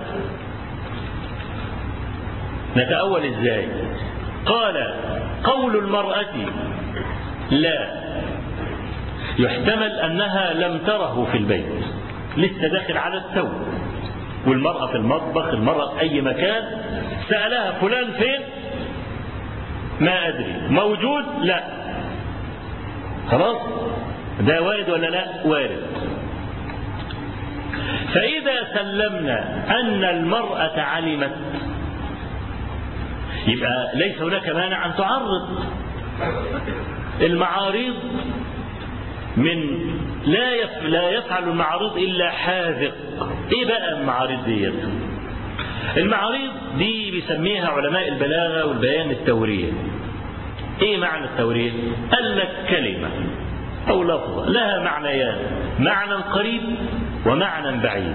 نتأول ازاي قال قول المرأة لا يحتمل أنها لم تره في البيت لسه داخل على الثوب والمرأة في المطبخ المرأة في أي مكان سألها فلان فين ما أدري موجود لا خلاص ده وارد ولا لا وارد فإذا سلمنا أن المرأة علمت يبقى ليس هناك مانع أن تعرض المعارض من لا يف... لا يفعل المعارض إلا حاذق إيه بقى المعارض ديت المعارض دي بيسميها علماء البلاغة والبيان التورية ايه معنى التورية قال لك كلمة او لفظة لها معنيان معنى قريب ومعنى بعيد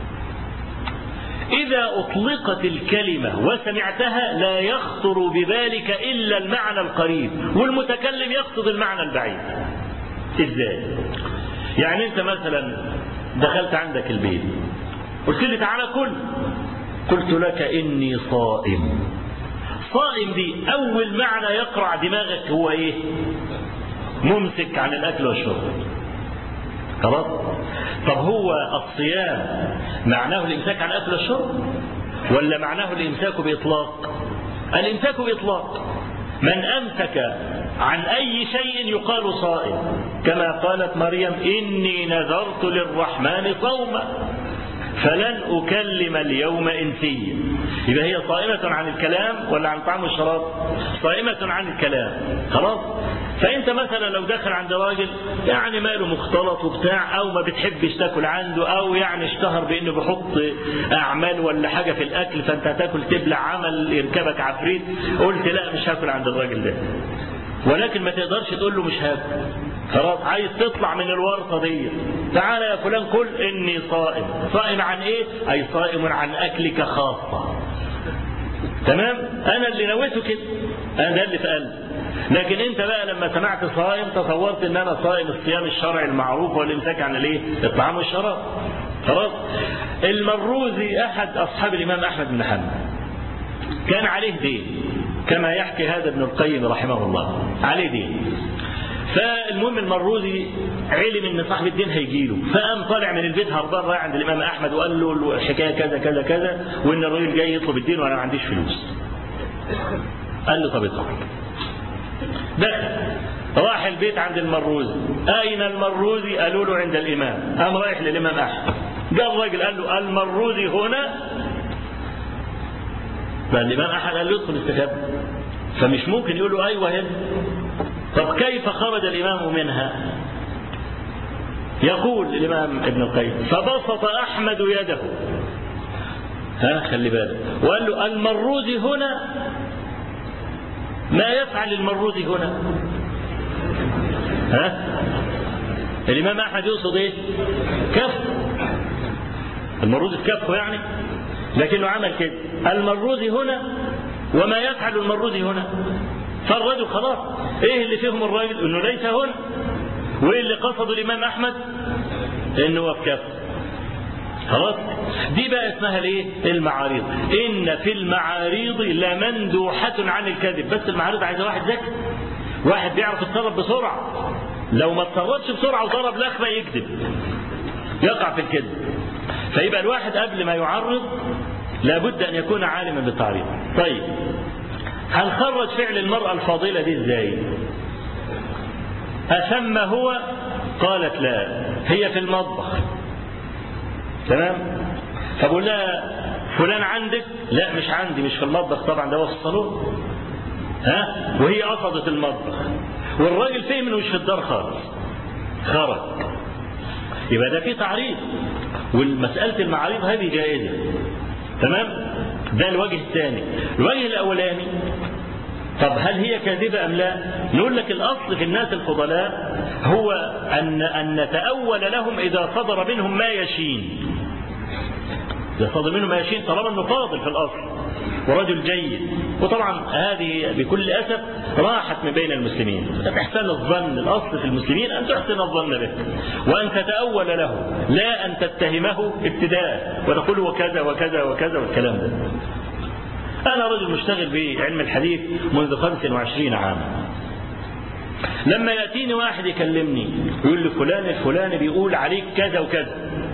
إذا أطلقت الكلمة وسمعتها لا يخطر ببالك إلا المعنى القريب والمتكلم يقصد المعنى البعيد إزاي يعني أنت مثلا دخلت عندك البيت قلت لي تعالى كل قلت لك إني صائم صائم دي أول معنى يقرع دماغك هو إيه ممسك عن الأكل والشرب خلاص طب هو الصيام معناه الإمساك عن الأكل والشرب ولا معناه الإمساك بإطلاق الإمساك بإطلاق من أمسك عن أي شيء يقال صائم كما قالت مريم إني نذرت للرحمن صوما فلن أكلم اليوم إنسيا يبقى هي صائمة عن الكلام ولا عن طعم الشراب صائمة عن الكلام خلاص فأنت مثلا لو دخل عند راجل يعني ماله مختلط وبتاع أو ما بتحبش تاكل عنده أو يعني اشتهر بأنه بيحط أعمال ولا حاجة في الأكل فأنت هتاكل تبلع عمل يركبك عفريت قلت لا مش هاكل عند الراجل ده ولكن ما تقدرش تقول له مش هاكل خلاص عايز تطلع من الورطه دي تعالى يا فلان كل اني صائم صائم عن ايه اي صائم عن اكلك خاصه تمام انا اللي نويته كده انا ده اللي في قلبي لكن انت بقى لما سمعت صائم تصورت ان انا صائم الصيام الشرعي المعروف والامساك عن الايه الطعام والشراب خلاص المروزي احد اصحاب الامام احمد بن حنبل كان عليه دين كما يحكي هذا ابن القيم رحمه الله عليه دين فالمهم المروزي علم ان صاحب الدين هيجي له فقام طالع من البيت هربان رايح عند الامام احمد وقال له الحكايه كذا كذا كذا وان الراجل جاي يطلب الدين وانا ما عنديش فلوس قال له طب اتفضل دخل راح البيت عند المروزي اين المروزي قالوا له عند الامام قام رايح للامام احمد جاء الراجل قال له المروزي هنا فالامام احمد قال له ادخل استخبى فمش ممكن يقول له ايوه هنا طب كيف خرج الإمام منها يقول الإمام ابن القيم فبسط أحمد يده ها خلي بالك وقال له المروزي هنا ما يفعل المروزي هنا ها الإمام أحمد يقصد إيه كف المروزي في كفه يعني لكنه عمل كده المروزي هنا وما يفعل المروزي هنا فالرجل خلاص ايه اللي فيهم الراجل انه ليس هنا وايه اللي قصده الامام احمد انه هو في كف خلاص دي بقى اسمها الايه المعاريض ان في المعاريض لمندوحة عن الكذب بس المعاريض عايزه واحد ذكي واحد بيعرف يتصرف بسرعة لو ما اتصرفش بسرعة وضرب لخمة يكذب يقع في الكذب فيبقى الواحد قبل ما يعرض لابد ان يكون عالما بالتعريض طيب هنخرج فعل المرأة الفاضلة دي ازاي أثم هو قالت لا هي في المطبخ تمام فبقول لها فلان عندك لا مش عندي مش في المطبخ طبعا ده هو في الصالون ها وهي قصدت المطبخ والراجل فهم انه مش في الدار خالص خرج يبقى ده في تعريض والمسألة المعاريض هذه جائزة تمام ده الوجه الثاني الوجه الأولاني طب هل هي كاذبة أم لا نقول لك الأصل في الناس الفضلاء هو أن, أن نتأول لهم إذا صدر منهم ما يشين إذا صدر منهم ما يشين طالما أنه فاضل في الأصل ورجل جيد وطبعا هذه بكل أسف راحت من بين المسلمين إحسان الظن الأصل في المسلمين أن تحسن الظن به وأن تتأول له لا أن تتهمه ابتداء وتقول وكذا وكذا وكذا والكلام ده أنا رجل مشتغل بعلم الحديث منذ 25 عاما لما يأتيني واحد يكلمني يقول لي فلان الفلاني بيقول عليك كذا وكذا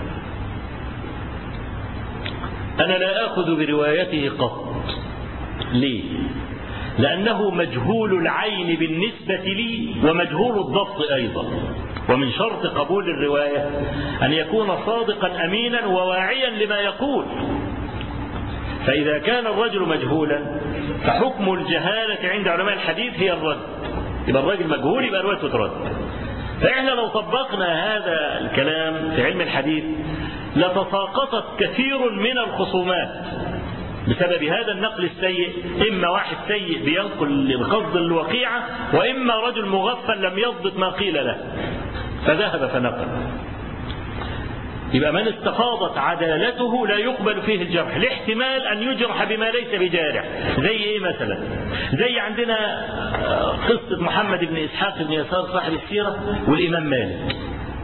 أنا لا آخذ بروايته قط ليه لأنه مجهول العين بالنسبة لي ومجهول الضبط أيضا ومن شرط قبول الرواية أن يكون صادقا أمينا وواعيا لما يقول فإذا كان الرجل مجهولا فحكم الجهالة عند علماء الحديث هي الرد يبقى الراجل مجهول يبقى روايته ترد فإحنا لو طبقنا هذا الكلام في علم الحديث لتساقطت كثير من الخصومات بسبب هذا النقل السيء إما واحد سيء بينقل بقصد الوقيعة وإما رجل مغفل لم يضبط ما قيل له فذهب فنقل يبقى من استفاضت عدالته لا يقبل فيه الجرح لاحتمال أن يجرح بما ليس بجارح زي إيه مثلا زي عندنا قصة محمد بن إسحاق بن يسار صاحب السيرة والإمام مالك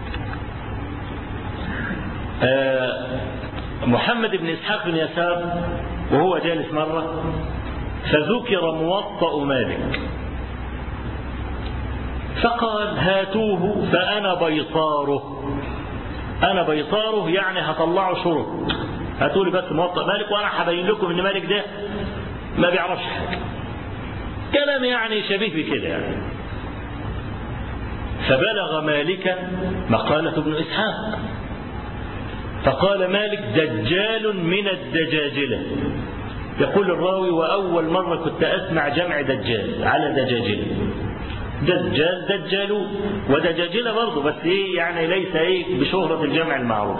محمد بن إسحاق بن يسار وهو جالس مرة فذكر موطأ مالك فقال هاتوه فأنا بيطاره أنا بيطاره يعني هطلعه شرط هاتوا لي بس موطأ مالك وأنا هبين لكم إن مالك ده ما بيعرفش حاجة كلام يعني شبيه بكده يعني فبلغ مالكا مقالة ابن إسحاق فقال مالك دجال من الدجاجلة يقول الراوي وأول مرة كنت أسمع جمع دجال على دجاجلة دجال دجالون ودجاجلة برضه بس ايه يعني ليس ايه بشهرة الجمع المعروف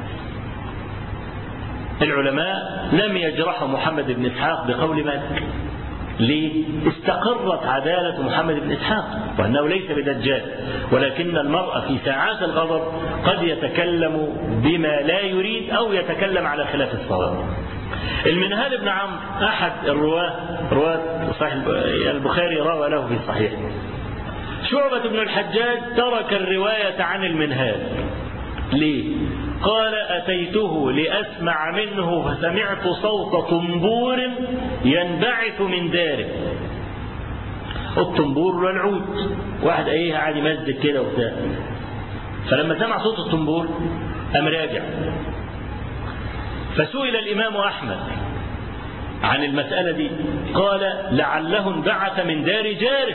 العلماء لم يجرحوا محمد بن اسحاق بقول مالك ليه؟ استقرت عدالة محمد بن إسحاق وأنه ليس بدجال ولكن المرء في ساعات الغضب قد يتكلم بما لا يريد أو يتكلم على خلاف الصواب المنهال بن عمرو أحد الرواة رواة صحيح البخاري روى له في صحيح شعبة بن الحجاج ترك الرواية عن المنهال ليه قال أتيته لأسمع منه فسمعت صوت طنبور ينبعث من داره الطنبور والعود واحد ايه قاعد يمزج كده وبتاع فلما سمع صوت الطنبور قام راجع فسئل الإمام أحمد عن المسألة دي قال لعله انبعث من دار جاره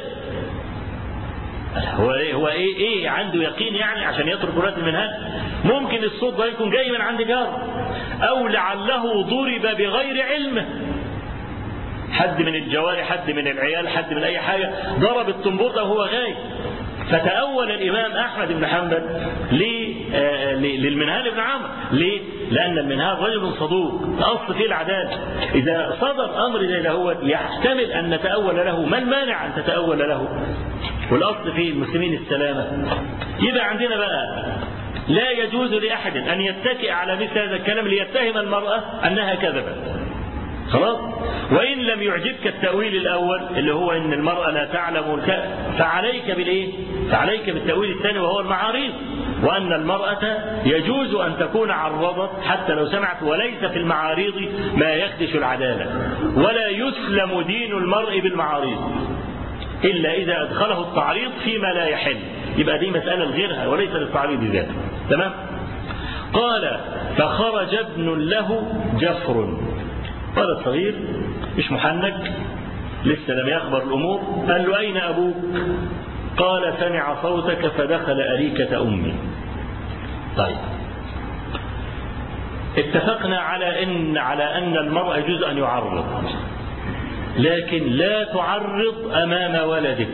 هو ايه هو ايه ايه عنده يقين يعني عشان يترك ولاة المنهج ممكن الصوت ده يكون جاي من عند جار او لعله ضرب بغير علمه حد من الجواري حد من العيال حد من اي حاجه ضرب الطنبور ده وهو غايب فتأول الإمام أحمد بن حنبل للمنهال بن عمرو ليه؟ لأن المنهال رجل صدوق الأصل فيه العدالة إذا صدر أمر زي ده هو يحتمل أن نتأول له ما المانع أن تتأول له والأصل في المسلمين السلامة يبقى عندنا بقى لا يجوز لأحد أن يتكئ على مثل هذا الكلام ليتهم المرأة أنها كذبت خلاص وإن لم يعجبك التأويل الأول اللي هو إن المرأة لا تعلم فعليك بالإيه فعليك بالتأويل الثاني وهو المعاريض وأن المرأة يجوز أن تكون عرضت حتى لو سمعت وليس في المعاريض ما يخدش العدالة ولا يسلم دين المرء بالمعاريض إلا إذا أدخله التعريض فيما لا يحل يبقى دي مسألة لغيرها وليس للتعريض ذاته تمام قال فخرج ابن له جفر ولد صغير مش محنك لسه لم يخبر الأمور قال له أين أبوك قال سمع صوتك فدخل أريكة أمي طيب اتفقنا على ان على ان المرء يجوز ان يعرض لكن لا تعرض امام ولدك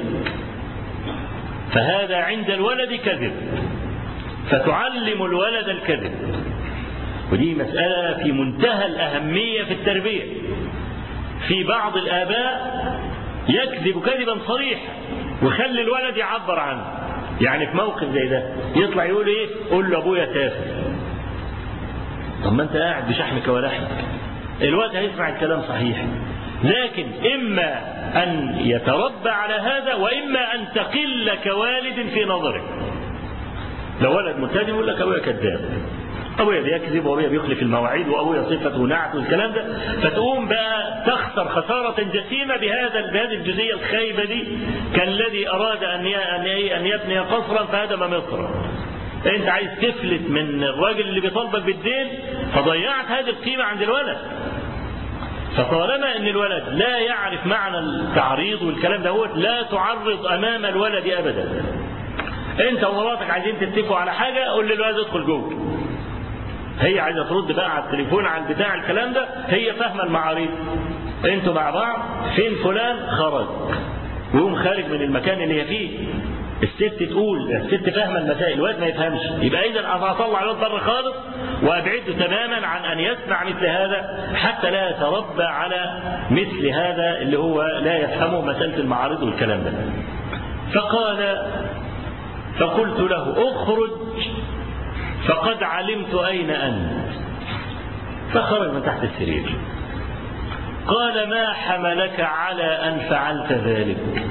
فهذا عند الولد كذب فتعلم الولد الكذب ودي مسألة في منتهى الأهمية في التربية في بعض الآباء يكذب كذبا صريحا ويخلي الولد يعبر عنه يعني في موقف زي ده يطلع يقول ايه قول له ابويا تافه طب ما انت قاعد بشحمك ولحمك الواد هيسمع الكلام صحيح لكن إما أن يتربى على هذا وإما أن تقل كوالد في نظره لو ولد ملتزم يقول لك أبويا كذاب أبويا بيكذب وأبويا بيخلف المواعيد وأبويا صفته نعت والكلام ده فتقوم بقى تخسر خسارة جسيمة بهذا بهذه الجزئية الخايبة دي كالذي أراد أن أن يبني قصرا فهدم مصرا انت عايز تفلت من الراجل اللي بيطالبك بالدين فضيعت هذه القيمة عند الولد فطالما ان الولد لا يعرف معنى التعريض والكلام ده لا تعرض امام الولد ابدا انت ومراتك عايزين تتفقوا على حاجه قول للولد ادخل جوه هي عايزه ترد بقى على التليفون عن بتاع الكلام ده هي فاهمه المعاريض انتوا مع بعض فين فلان خرج ويقوم خارج من المكان اللي هي فيه الست تقول الست فاهمه المسائل الواد ما يفهمش يبقى اذا انا اطلع الواد بره خالص وابعده تماما عن ان يسمع مثل هذا حتى لا يتربى على مثل هذا اللي هو لا يفهمه مساله المعارض والكلام ده فقال فقلت له اخرج فقد علمت أين أنت فخرج من تحت السرير قال ما حملك على أن فعلت ذلك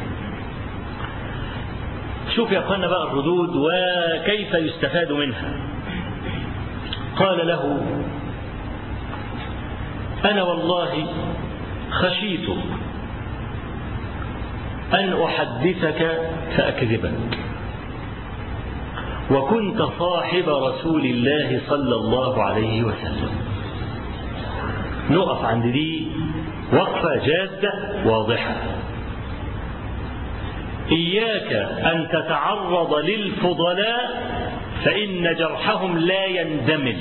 شوف يا أخوانا بقى الردود وكيف يستفاد منها قال له أنا والله خشيت أن أحدثك فأكذبك وكنت صاحب رسول الله صلى الله عليه وسلم نقف عند دي وقفة جادة واضحة إياك أن تتعرض للفضلاء فإن جرحهم لا يندمل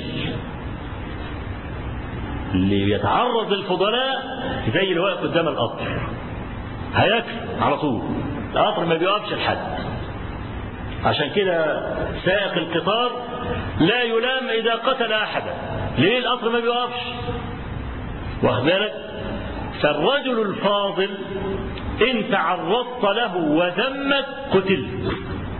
اللي يتعرض للفضلاء زي اللي واقف قدام القطر هيكفي على طول القطر ما بيقفش لحد عشان كده سائق القطار لا يلام إذا قتل أحدا ليه القطر ما بيقفش واخد بالك فالرجل الفاضل إن تعرضت له وذمك قتلت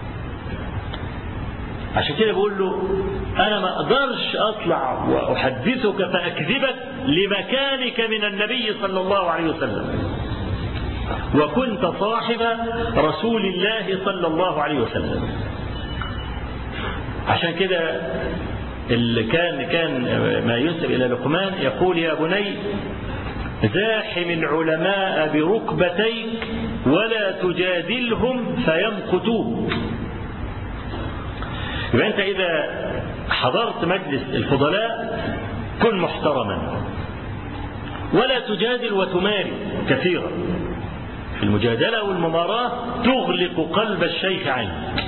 عشان كده بقول له أنا ما أقدرش أطلع وأحدثك فأكذبك لمكانك من النبي صلى الله عليه وسلم وكنت صاحب رسول الله صلى الله عليه وسلم عشان كده اللي كان كان ما ينسب الى لقمان يقول يا بني زاحم العلماء بركبتيك ولا تجادلهم فيمقتوك يبقى انت اذا حضرت مجلس الفضلاء كن محترما ولا تجادل وتماري كثيرا المجادلة والمماراة تغلق قلب الشيخ عنك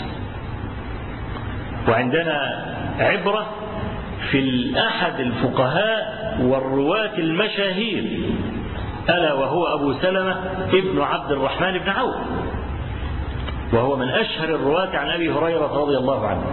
وعندنا عبرة في أحد الفقهاء والرواة المشاهير ألا وهو أبو سلمة ابن عبد الرحمن بن عوف وهو من أشهر الرواة عن أبي هريرة رضي الله عنه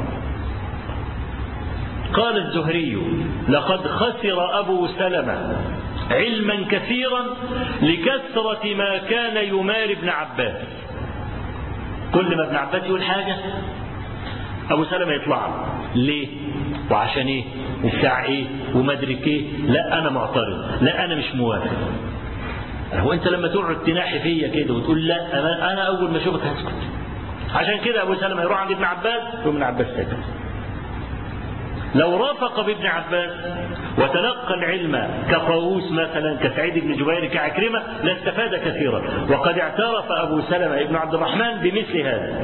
قال الزهري لقد خسر أبو سلمة علما كثيرا لكثرة ما كان يماري ابن عباس كل ما ابن عباس يقول حاجة أبو سلمة يطلع له ليه وعشان ايه وبتاع ايه وما ادرك ايه لا انا معترض لا انا مش موافق هو انت لما تقعد تناحي فيا كده وتقول لا انا انا اول ما اشوفك هسكت عشان كده ابو سلمة يروح عند ابن عباس يقول ابن عباس سكت لو رافق بابن عباس وتلقى العلم كطاووس مثلا كسعيد بن جبير كعكرمة لاستفاد كثيرا وقد اعترف أبو سلمة بن عبد الرحمن بمثل هذا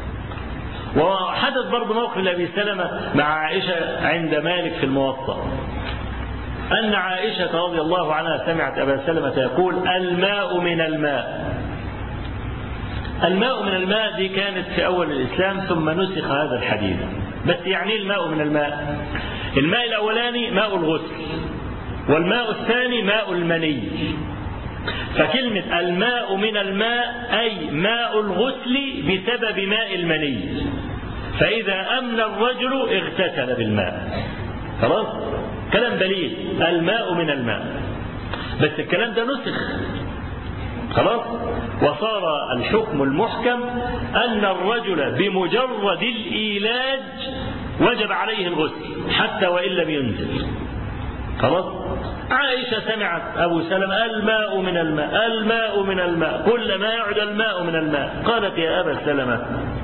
وحدث برضه موقف لأبي سلمة مع عائشة عند مالك في الموطأ أن عائشة رضي الله عنها سمعت أبا سلمة يقول الماء من الماء الماء من الماء دي كانت في أول الإسلام ثم نسخ هذا الحديث بس يعني الماء من الماء الماء الأولاني ماء الغسل والماء الثاني ماء المني فكلمة الماء من الماء أي ماء الغسل بسبب ماء المني فإذا أمن الرجل اغتسل بالماء خلاص كلام بليغ الماء من الماء بس الكلام ده نسخ خلاص وصار الحكم المحكم أن الرجل بمجرد الإيلاج وجب عليه الغسل حتى وإن لم ينزل خلاص عائشة سمعت أبو سلمة الماء من الماء الماء من الماء كل ما يعد الماء من الماء قالت يا أبا سلمة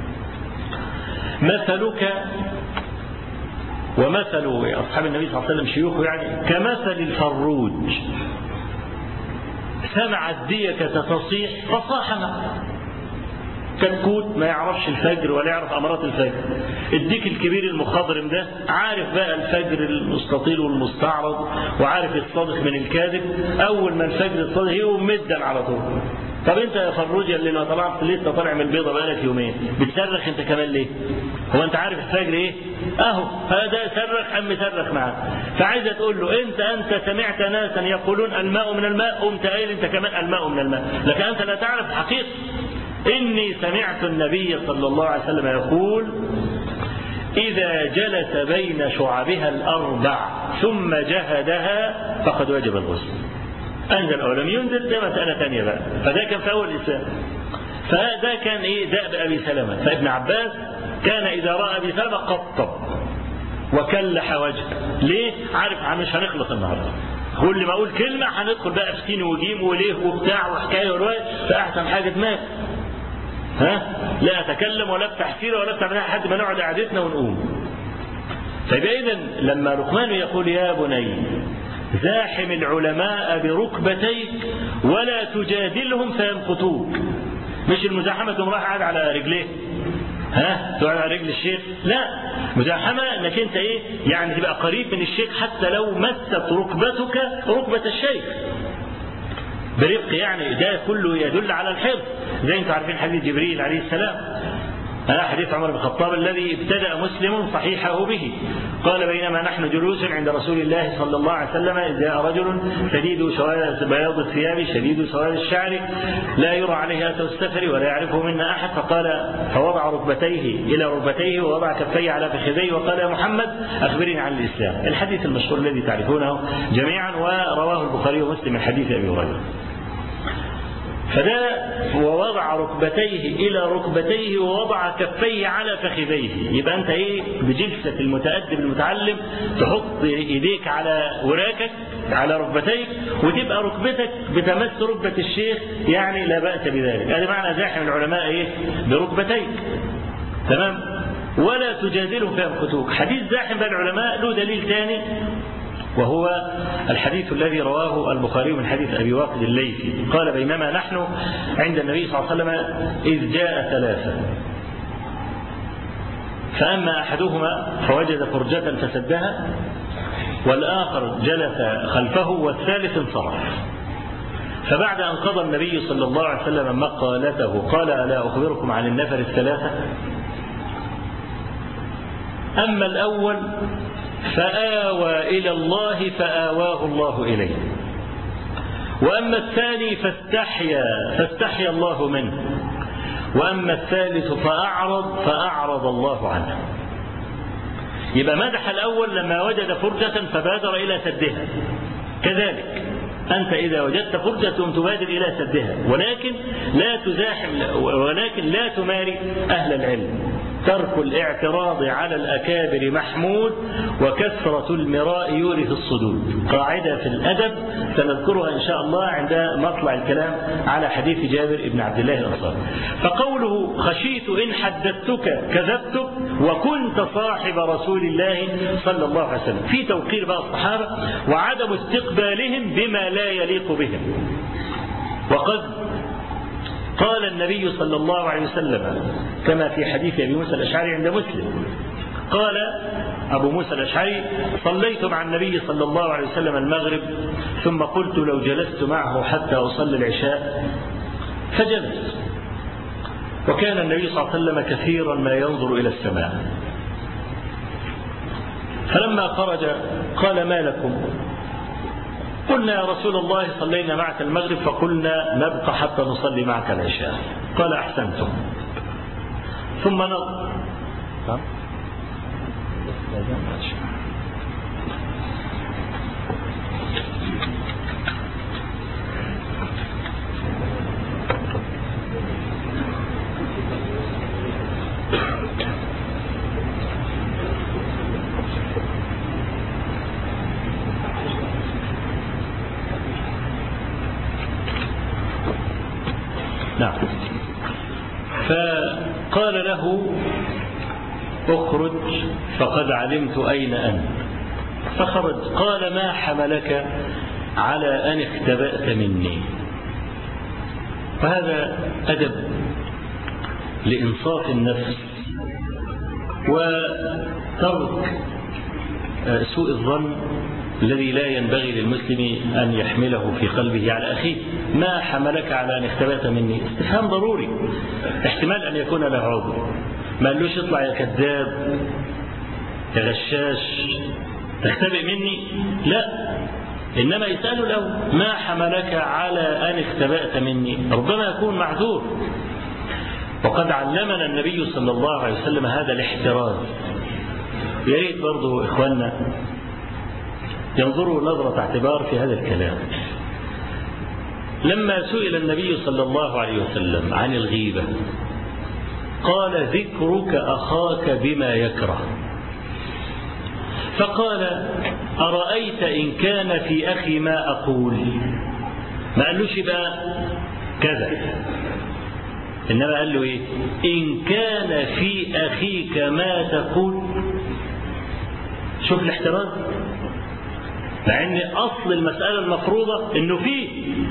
مثلك ومثل أصحاب النبي صلى الله عليه وسلم شيوخه يعني كمثل الفروج سمع الديكة تصيح فصاح معه كتكوت ما يعرفش الفجر ولا يعرف أمارات الفجر الديك الكبير المخضرم ده عارف بقى الفجر المستطيل والمستعرض وعارف الصادق من الكاذب أول ما الفجر الصادق يقوم مدا على طول طب انت يا فروج اللي ما طلعت لسه طالع من البيضه بقالك يومين بتصرخ انت كمان ليه؟ هو انت عارف الفجر ايه؟ اهو هذا صرخ ام صرخ معاه فعايزه تقول له انت انت سمعت ناسا يقولون الماء من الماء قمت قايل انت كمان الماء من الماء لكن انت لا تعرف حقيقه إني سمعت النبي صلى الله عليه وسلم يقول إذا جلس بين شعبها الأربع ثم جهدها فقد وجب الغسل أنزل أو لم ينزل ده مسألة ثانية بقى فده كان في أول الإسلام فده كان إيه دأب أبي سلمة فابن عباس كان إذا رأى أبي سلمة قطب وكلح وجهه ليه؟ عارف مش هنخلص النهارده كل ما اقول كلمه هندخل بقى في سين وجيم وليه وبتاع وحكايه وروايه فاحسن حاجه دماغ ها لا اتكلم ولا افتح سيره ولا افتح لحد ما نقعد قعدتنا ونقوم فيبقى اذا لما لقمان يقول يا بني زاحم العلماء بركبتيك ولا تجادلهم فيمقتوك مش المزاحمة تقوم رايح قاعد على رجليه ها تقعد على رجل الشيخ لا مزاحمة انك انت ايه يعني تبقى قريب من الشيخ حتى لو مست ركبتك ركبة الشيخ برفق يعني ده كله يدل على الحفظ زي انتم عارفين حديث جبريل عليه السلام هذا حديث عمر بن الخطاب الذي ابتدأ مسلم صحيحه به قال بينما نحن جلوس عند رسول الله صلى الله عليه وسلم إذ جاء رجل شديد سواد بياض الثياب شديد سواد الشعر لا يرى عليه أثر السفر ولا يعرفه منا أحد فقال فوضع ركبتيه إلى ركبتيه ووضع كفيه على فخذيه وقال يا محمد أخبرني عن الإسلام الحديث المشهور الذي تعرفونه جميعا ورواه البخاري ومسلم من حديث أبي هريرة فده ووضع ركبتيه إلى ركبتيه ووضع كفيه على فخذيه يبقى أنت إيه بجلسة المتأدب المتعلم تحط إيديك على وراكك على ركبتيك وتبقى ركبتك بتمس ركبة الشيخ يعني لا بأس بذلك هذا معنى زاحم العلماء إيه بركبتيك تمام ولا تجادلهم فيهم خطوك حديث زاحم بين العلماء له دليل ثاني وهو الحديث الذي رواه البخاري من حديث أبي واقد الليثي قال بينما نحن عند النبي صلى الله عليه وسلم إذ جاء ثلاثة فأما أحدهما فوجد فرجة فسدها والآخر جلس خلفه والثالث انصرف فبعد أن قضى النبي صلى الله عليه وسلم مقالته قال ألا أخبركم عن النفر الثلاثة أما الأول فآوى إلى الله فآواه الله إليه وأما الثاني فاستحيا فاستحيا الله منه وأما الثالث فأعرض فأعرض الله عنه يبقى مدح الأول لما وجد فرجة فبادر إلى سدها كذلك أنت إذا وجدت فرجة تبادر إلى سدها ولكن لا تزاحم ولكن لا تماري أهل العلم ترك الاعتراض على الأكابر محمود وكثرة المراء يورث الصدود قاعدة في الأدب سنذكرها إن شاء الله عند مطلع الكلام على حديث جابر بن عبد الله الأنصاري فقوله خشيت إن حدثتك كذبتك وكنت صاحب رسول الله صلى الله عليه وسلم في توقير بقى الصحابة وعدم استقبالهم بما لا يليق بهم وقد قال النبي صلى الله عليه وسلم كما في حديث أبي موسى الأشعري عند مسلم قال أبو موسى الأشعري صليت مع النبي صلى الله عليه وسلم المغرب ثم قلت لو جلست معه حتى أصلي العشاء فجلست وكان النبي صلى الله عليه وسلم كثيرا ما ينظر إلى السماء فلما خرج قال ما لكم قلنا يا رسول الله صلينا معك المغرب فقلنا نبقى حتى نصلي معك العشاء قال أحسنتم ثم نظر نعم فقال له اخرج فقد علمت أين أنت فخرج قال ما حملك على أن اختبأت مني وهذا أدب لإنصاف النفس وترك سوء الظن الذي لا ينبغي للمسلم أن يحمله في قلبه على أخيه ما حملك على أن اختبأت مني استفهام ضروري احتمال أن يكون له عذر ما قالوش اطلع يا كذاب يا غشاش تختبئ مني لا إنما يسأل له ما حملك على أن اختبأت مني ربما يكون معذور وقد علمنا النبي صلى الله عليه وسلم هذا الاحتراز يا ريت برضه إخواننا ينظروا نظرة اعتبار في هذا الكلام لما سئل النبي صلى الله عليه وسلم عن الغيبة قال ذكرك أخاك بما يكره فقال أرأيت إن كان في أخي ما أقول ما قالوش بقى كذا إنما قال له إيه إن كان في أخيك ما تقول شوف الاحتراز مع ان اصل المساله المفروضه انه فيه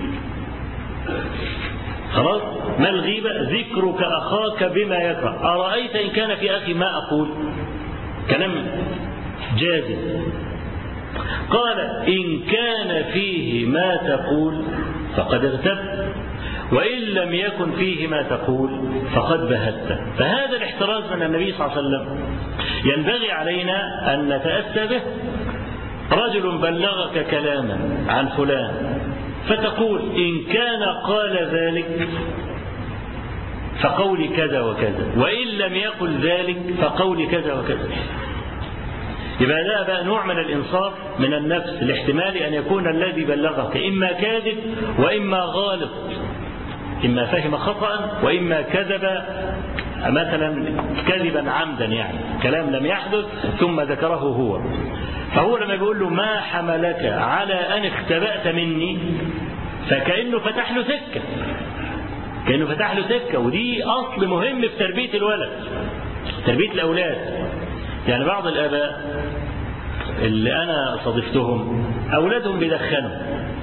خلاص ما الغيبه ذكرك اخاك بما يكره ارايت ان كان في اخي ما اقول كلام جازم قال ان كان فيه ما تقول فقد اغتبت وإن لم يكن فيه ما تقول فقد بهت فهذا الاحتراز من النبي صلى الله عليه وسلم ينبغي علينا أن نتأسى به رجل بلغك كلاما عن فلان فتقول إن كان قال ذلك فقولي كذا وكذا وإن لم يقل ذلك فقولي كذا وكذا يبقى ده بقى نوع من الإنصاف من النفس الاحتمال أن يكون الذي بلغك إما كاذب وإما غالط إما فهم خطأ وإما كذب مثلا كذبا عمدا يعني كلام لم يحدث ثم ذكره هو فهو لما بيقول له ما حملك على أن اختبأت مني فكأنه فتح له سكة كأنه فتح له سكة ودي أصل مهم في تربية الولد تربية الأولاد يعني بعض الآباء اللي أنا صادفتهم أولادهم بيدخنوا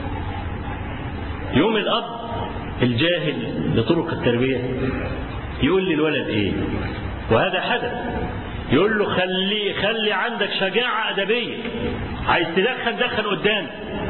يوم الأب الجاهل لطرق التربية يقول للولد إيه وهذا حدث يقول له خلي خلي عندك شجاعة أدبية عايز تدخن دخن قدام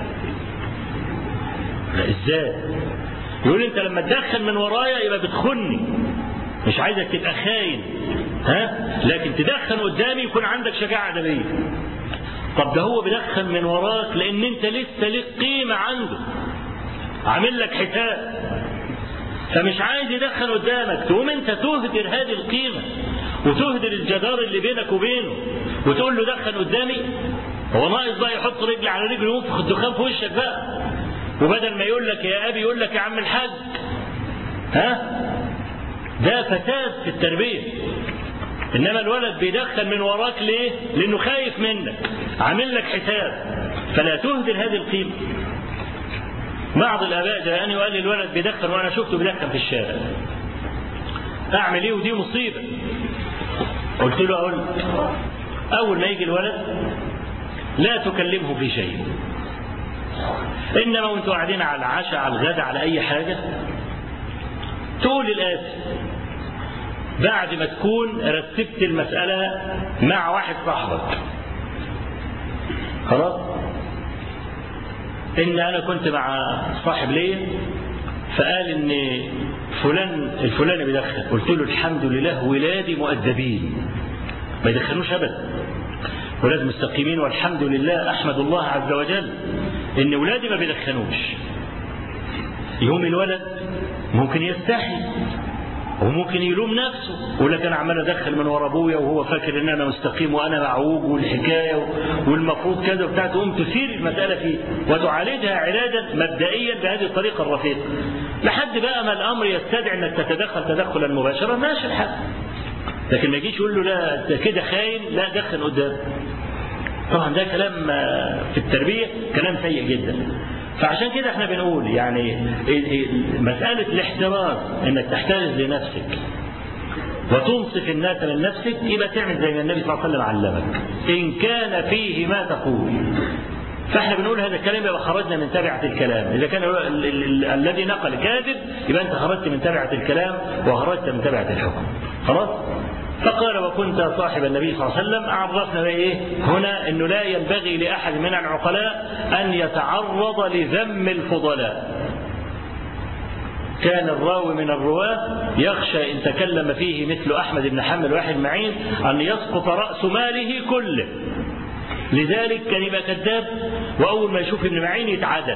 لا ازاي يقول انت لما تدخن من ورايا يبقى بتخني مش عايزك تبقى خاين ها لكن تدخن قدامي يكون عندك شجاعة أدبية طب ده هو بيدخن من وراك لان انت لسه ليك قيمة عنده عامل لك حساب فمش عايز يدخن قدامك تقوم انت تهدر هذه القيمة وتهدر الجدار اللي بينك وبينه وتقول له دخن قدامي هو ناقص بقى يحط رجل على رجل وينفخ الدخان في وشك بقى وبدل ما يقول لك يا ابي يقول لك يا عم الحاج ها ده فساد في التربيه انما الولد بيدخن من وراك ليه لانه خايف منك عامل لك حساب فلا تهدر هذه القيمه بعض الاباء جاءني وقال لي الولد بيدخن وانا شفته بيدخن في الشارع اعمل ايه ودي مصيبه قلت له اقول اول ما يجي الولد لا تكلمه في شيء انما وانتوا قاعدين على العشاء على الغداء على اي حاجه تقول الاتي بعد ما تكون رتبت المساله مع واحد صاحبك خلاص ان انا كنت مع صاحب ليا فقال ان فلان الفلاني بيدخن قلت له الحمد لله ولادي مؤدبين ما يدخنوش ابدا ولاد مستقيمين والحمد لله احمد الله عز وجل ان ولادي ما بيدخنوش يوم الولد ممكن يستحي وممكن يلوم نفسه يقول لك انا عمال ادخل من ورا ابويا وهو فاكر ان انا مستقيم وانا معوج والحكايه والمفروض كذا وبتاع تقوم تثير المساله فيه وتعالجها علاجا مبدئيا بهذه الطريقه الرفيقه لحد بقى ما الامر يستدعي انك تتدخل تدخلا مباشرا ماشي الحال لكن ما يجيش يقول له لا ده كده خاين لا دخن قدام طبعا ده كلام في التربيه كلام سيء جدا فعشان كده احنا بنقول يعني مسألة الاحتراز انك تحترز لنفسك وتنصف الناس من نفسك يبقى تعمل زي ما النبي صلى الله عليه وسلم علمك إن كان فيه ما تقول فاحنا بنقول هذا الكلام يبقى خرجنا من تبعة الكلام إذا كان ال ال الذي نقل كاذب يبقى أنت خرجت من تبعة الكلام وخرجت من تبعة الحكم خلاص فقال وكنت صاحب النبي صلى الله عليه وسلم عرفنا ايه هنا انه لا ينبغي لاحد من العقلاء ان يتعرض لذم الفضلاء كان الراوي من الرواة يخشى إن تكلم فيه مثل أحمد بن حنبل واحد معين أن يسقط رأس ماله كله لذلك كان يبقى كذاب وأول ما يشوف ابن معين يتعادل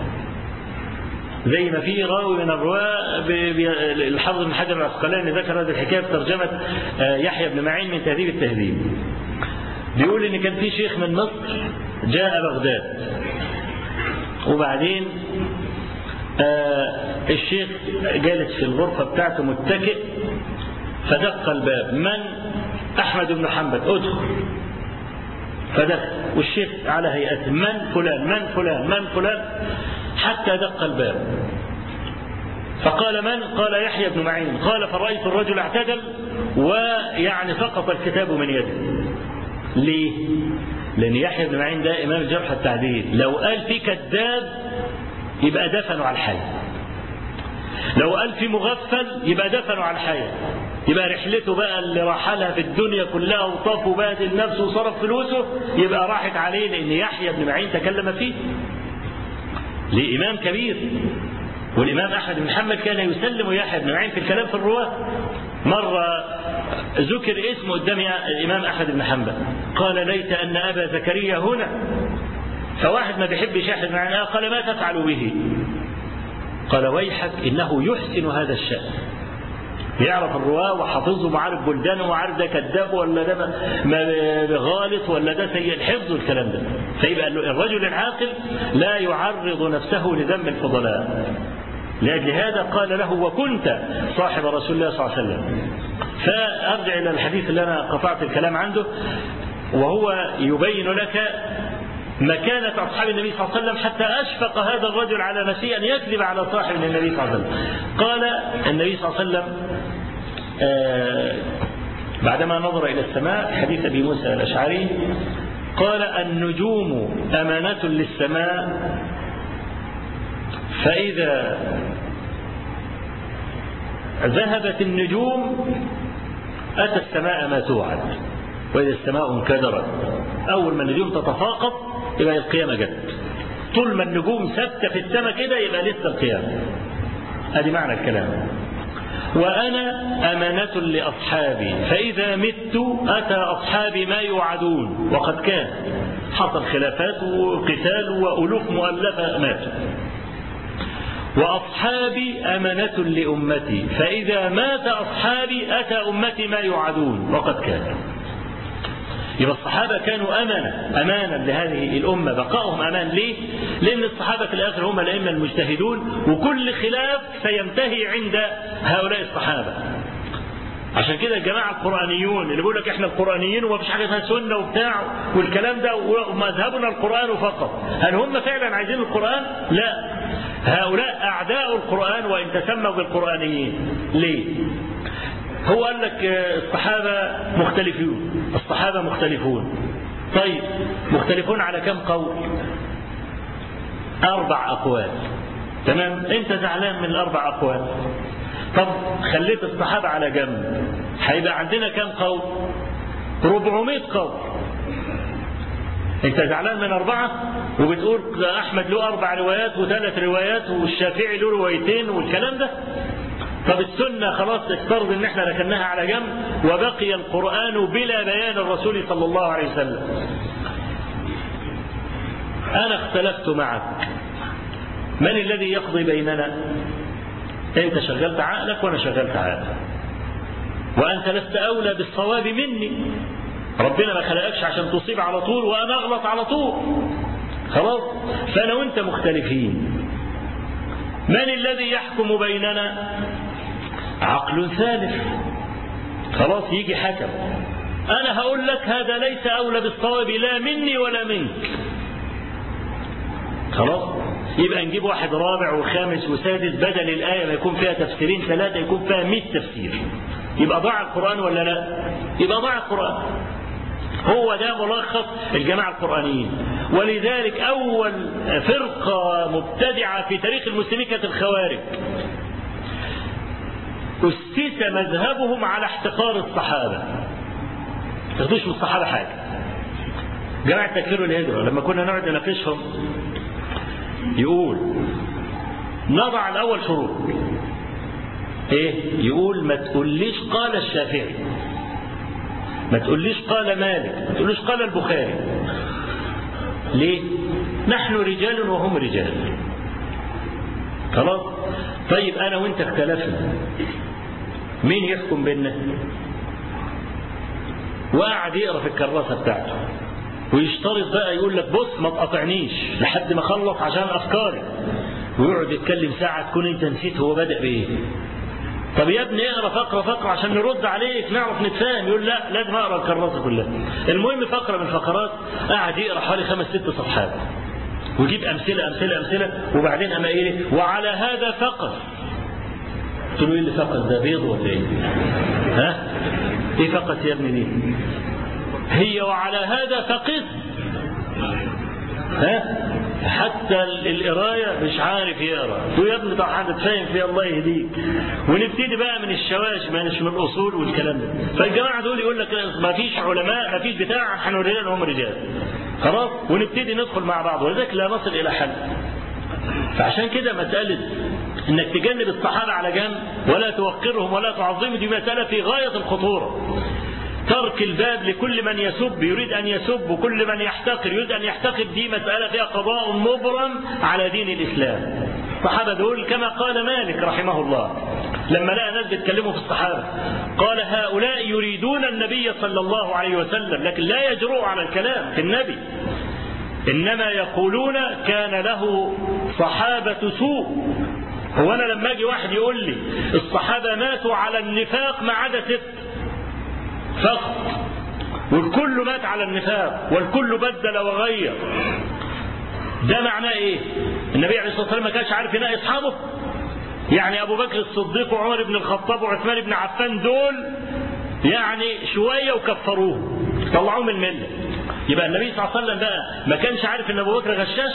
زي ما في راوي من الرواة الحافظ بن حجر العسقلاني ذكر هذه الحكايه في ترجمه يحيى بن معين من تهذيب التهذيب. بيقول ان كان في شيخ من مصر جاء بغداد وبعدين آه الشيخ جالس في الغرفة بتاعته متكئ فدق الباب من أحمد بن حنبل ادخل فدخل والشيخ على هيئته من فلان من فلان من فلان حتى دق الباب فقال من قال يحيى بن معين قال فرأيت الرجل اعتدل ويعني سقط الكتاب من يده ليه لأن يحيى بن معين ده إمام الجرح التعديل لو قال في كذاب يبقى دفنوا على الحي لو قال في مغفل يبقى دفنوا على الحي يبقى رحلته بقى اللي رحلها في الدنيا كلها وطاف وبهدل نفسه وصرف فلوسه يبقى راحت عليه لان يحيى بن معين تكلم فيه ليه امام كبير والامام احمد بن محمد كان يسلم يحيى بن معين في الكلام في الرواه مره ذكر اسمه قدام الامام احمد بن حنبل قال ليت ان ابا زكريا هنا فواحد ما بيحبش يحيى بن معين قال ما تفعل به قال ويحك انه يحسن هذا الشان يعرف الرواه وحافظه وعارف بلدانه وعارف ده كذاب ولا ده غالط ولا ده سيء الحفظ والكلام ده فيبقى الرجل العاقل لا يعرض نفسه لذم الفضلاء لأجل هذا قال له وكنت صاحب رسول الله صلى الله عليه وسلم فأرجع إلى الحديث اللي أنا قطعت الكلام عنده وهو يبين لك مكانة أصحاب النبي صلى الله عليه وسلم حتى أشفق هذا الرجل على نفسه أن يكذب على صاحب النبي صلى الله عليه وسلم قال النبي صلى الله عليه وسلم آه بعدما نظر إلى السماء حديث أبي موسى الأشعري قال النجوم أمانة للسماء فإذا ذهبت النجوم أتى السماء ما توعد وإذا السماء انكدرت أول ما النجوم تتساقط يبقى القيامة جت طول ما النجوم ثابتة في السماء كده يبقى لسه القيامة ادي معنى الكلام وأنا أمانة لأصحابي فإذا مت أتى أصحابي ما يوعدون وقد كان حصل خلافات وقتال وألوف مؤلفة ماتوا وأصحابي أمانة لأمتي فإذا مات أصحابي أتى أمتي ما يوعدون وقد كان يبقى الصحابة كانوا أمانة أمانا لهذه الأمة بقائهم أمان ليه؟ لأن الصحابة في الآخر هم الأئمة المجتهدون وكل خلاف سينتهي عند هؤلاء الصحابة عشان كده الجماعة القرآنيون اللي بيقول لك احنا القرآنيين وما فيش حاجة اسمها سنة وبتاع والكلام ده ومذهبنا القرآن فقط هل هم فعلا عايزين القرآن؟ لا هؤلاء أعداء القرآن وإن تسموا بالقرآنيين ليه؟ هو قال لك الصحابة مختلفون الصحابة مختلفون طيب مختلفون على كم قول أربع أقوال تمام أنت زعلان من الأربع أقوال طب خليت الصحابة على جنب هيبقى عندنا كم قول 400 قول انت زعلان من أربعة وبتقول أحمد له أربع روايات وثلاث روايات والشافعي له روايتين والكلام ده طب السنة خلاص افترض ان احنا ركناها على جنب وبقي القرآن بلا بيان الرسول صلى الله عليه وسلم أنا اختلفت معك من الذي يقضي بيننا أنت شغلت عقلك وأنا شغلت عقلك وأنت لست أولى بالصواب مني ربنا ما خلقكش عشان تصيب على طول وأنا أغلط على طول خلاص فأنا وأنت مختلفين من الذي يحكم بيننا عقل ثالث خلاص يجي حكم أنا هقول لك هذا ليس أولى بالصواب لا مني ولا منك خلاص يبقى نجيب واحد رابع وخامس وسادس بدل الآية ما يكون فيها تفسيرين ثلاثة يكون فيها 100 تفسير يبقى ضاع القرآن ولا لا يبقى ضاع القرآن هو ده ملخص الجماعة القرآنيين ولذلك أول فرقة مبتدعة في تاريخ المسلمين كانت الخوارج أسس مذهبهم على احتقار الصحابة ما تاخدوش من الصحابة حاجة جماعة تكفير الهجرة لما كنا نقعد نناقشهم يقول نضع الأول شروط ايه يقول ما تقوليش قال الشافعي ما تقوليش قال مالك ما تقوليش قال البخاري ليه نحن رجال وهم رجال خلاص طيب انا وانت اختلفنا مين يحكم بيننا وقعد يقرا في الكراسه بتاعته ويشترط بقى يقول لك بص ما تقاطعنيش لحد ما اخلص عشان افكاري ويقعد يتكلم ساعه تكون انت نسيت هو بدا بايه طب يا ابني اقرا فقره فقره عشان نرد عليك نعرف نتفاهم يقول لا لازم اقرا الكراسه كلها المهم فقره من الفقرات قعد يقرا حوالي خمس ست صفحات ويجيب امثله امثله امثله وبعدين اما ايه وعلى هذا فقط قلت له ايه اللي فقط ده بيض ولا ايه ها ايه فقط يا ابني دي هي وعلى هذا فقط ها حتى القراية مش عارف يقرا ويا ابني طب هتتفاهم فيها الله يهديك ونبتدي بقى من الشواش مش من الاصول والكلام ده فالجماعه دول يقول لك ما فيش علماء ما فيش بتاع هنورينا ان هم رجال خلاص ونبتدي ندخل مع بعض ولذلك لا نصل الى حل فعشان كده مساله انك تجنب الصحابه على جنب ولا توقرهم ولا تعظمهم دي مساله في غايه الخطوره ترك الباب لكل من يسب يريد أن يسب وكل من يحتقر يريد أن يحتقر دي مسألة فيها قضاء مبرم على دين الإسلام الصحابة دول كما قال مالك رحمه الله لما لقى ناس بيتكلموا في الصحابة قال هؤلاء يريدون النبي صلى الله عليه وسلم لكن لا يجرؤوا على الكلام في النبي إنما يقولون كان له صحابة سوء هو أنا لما أجي واحد يقول لي الصحابة ماتوا على النفاق ما عدا ست فقط والكل مات على النفاق والكل بدل وغير ده معناه ايه النبي عليه الصلاه والسلام ما كانش عارف ينقي اصحابه يعني ابو بكر الصديق وعمر بن الخطاب وعثمان بن عفان دول يعني شويه وكفروه طلعوه من المله يبقى النبي صلى الله عليه وسلم بقى ما كانش عارف ان ابو بكر غشاش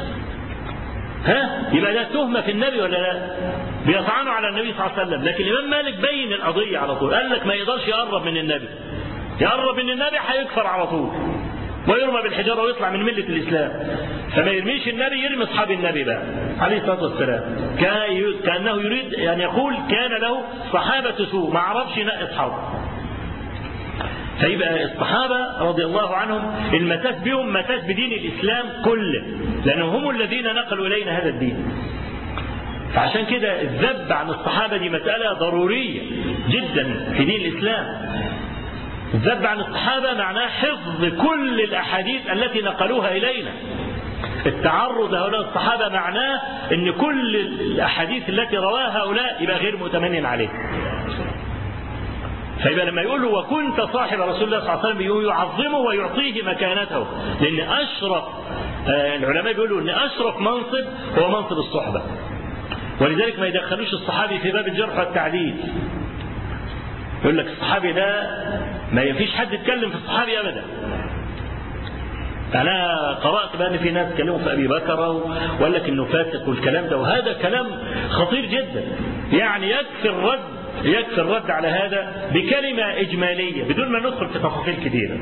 ها يبقى ده تهمه في النبي ولا لا بيطعنوا على النبي صلى الله عليه وسلم لكن الامام مالك بين القضيه على طول قال لك ما يقدرش يقرب من النبي يقرب من النبي هيكفر على طول ويرمى بالحجاره ويطلع من مله الاسلام فما يرميش النبي يرمي اصحاب النبي بقى عليه الصلاه والسلام كان كانه يريد ان يقول كان له صحابه سوء ما عرفش ينقي اصحابه فيبقى الصحابة رضي الله عنهم المساس بهم مساس بدين الإسلام كله لأنهم هم الذين نقلوا إلينا هذا الدين فعشان كده الذب عن الصحابة دي مسألة ضرورية جدا في دين الإسلام الذب عن الصحابة معناه حفظ كل الأحاديث التي نقلوها إلينا التعرض لهؤلاء الصحابة معناه أن كل الأحاديث التي رواها هؤلاء يبقى غير مؤتمن عليه فيبقى لما يقول له وكنت صاحب رسول الله صلى الله عليه وسلم يعظمه ويعطيه مكانته لأن أشرف العلماء بيقولوا أن أشرف منصب هو منصب الصحبة ولذلك ما يدخلوش الصحابي في باب الجرح والتعديل يقول لك الصحابي ده ما فيش حد يتكلم في الصحابي ابدا انا قرات بقى ان في ناس اتكلموا في ابي بكر وقال لك انه فاسق والكلام ده وهذا كلام خطير جدا يعني يكفي الرد يكفي الرد على هذا بكلمه اجماليه بدون ما ندخل في تفاصيل كثيره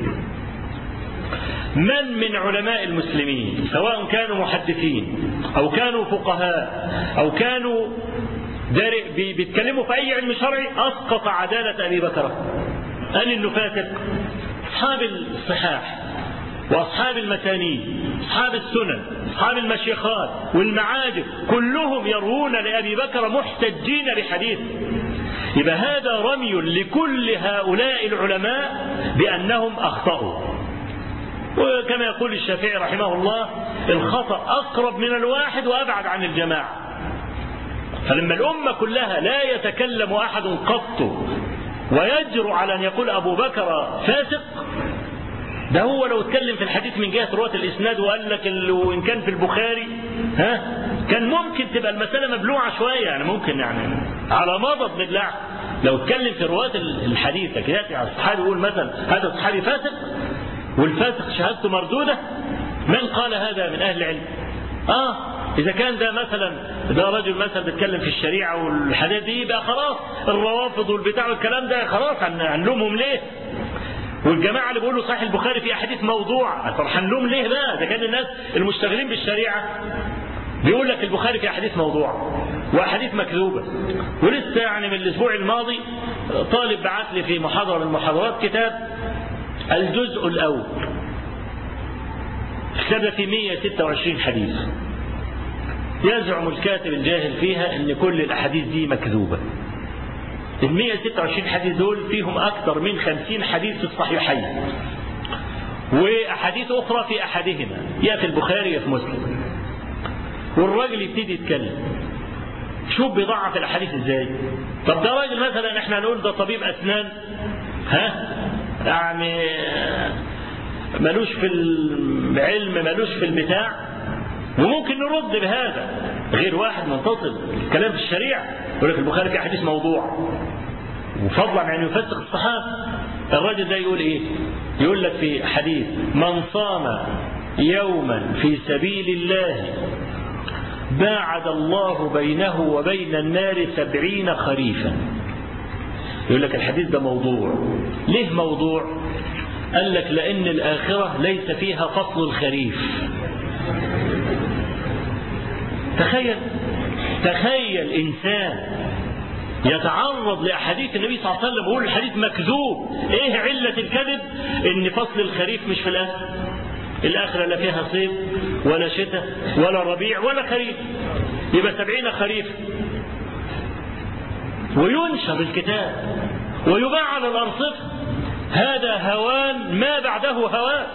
من من علماء المسلمين سواء كانوا محدثين او كانوا فقهاء او كانوا بيتكلموا في اي علم شرعي اسقط عداله ابي بكر قال انه فاسق اصحاب الصحاح واصحاب المسانيد اصحاب السنن اصحاب المشيخات والمعاجم كلهم يروون لابي بكر محتجين بحديث يبقى هذا رمي لكل هؤلاء العلماء بانهم اخطاوا وكما يقول الشافعي رحمه الله الخطأ أقرب من الواحد وأبعد عن الجماعة فلما الأمة كلها لا يتكلم أحد قط ويجرؤ على أن يقول أبو بكر فاسق ده هو لو اتكلم في الحديث من جهة رواة الإسناد وقال لك وإن كان في البخاري ها كان ممكن تبقى المسألة مبلوعة شوية يعني ممكن يعني على مضض من اللعب لو اتكلم في رواة الحديث لكن يأتي على الصحابي يقول مثلا هذا الصحابي فاسق والفاسق شهادته مردودة من قال هذا من أهل العلم آه إذا كان ده مثلا ده رجل مثلا بيتكلم في الشريعة والحاجات دي يبقى خلاص الروافض والبتاع والكلام ده خلاص هنلومهم ليه؟ والجماعة اللي بيقولوا صحيح البخاري في أحاديث موضوع طب هنلوم ليه بقى؟ ده كان الناس المشتغلين بالشريعة بيقول لك البخاري في أحاديث موضوع وأحاديث مكذوبة ولسه يعني من الأسبوع الماضي طالب بعت لي في محاضرة من المحاضرات كتاب الجزء الأول الكتاب في 126 حديث يزعم الكاتب الجاهل فيها ان كل الاحاديث دي مكذوبه ال 126 حديث دول فيهم اكثر من 50 حديث في الصحيحين واحاديث اخرى في احدهما يا في البخاري يا في مسلم والراجل يبتدي يتكلم شوف بيضعف الاحاديث ازاي طب ده راجل مثلا احنا نقول ده طبيب اسنان ها يعني ملوش في العلم ملوش في البتاع وممكن نرد بهذا غير واحد منتصب كلام في الشريعة يقول لك البخاري في حديث موضوع وفضلا عن يفسق الصحابة الراجل ده يقول ايه يقول لك في حديث من صام يوما في سبيل الله باعد الله بينه وبين النار سبعين خريفا يقول لك الحديث ده موضوع ليه موضوع قال لك لأن الآخرة ليس فيها فصل الخريف تخيل تخيل إنسان يتعرض لأحاديث النبي صلى الله عليه وسلم ويقول الحديث مكذوب إيه علة الكذب إن فصل الخريف مش في الآخرة الآخرة لا فيها صيف ولا شتاء ولا ربيع ولا خريف يبقى سبعين خريف وينشر الكتاب ويباع على الأرصفة هذا هوان ما بعده هوان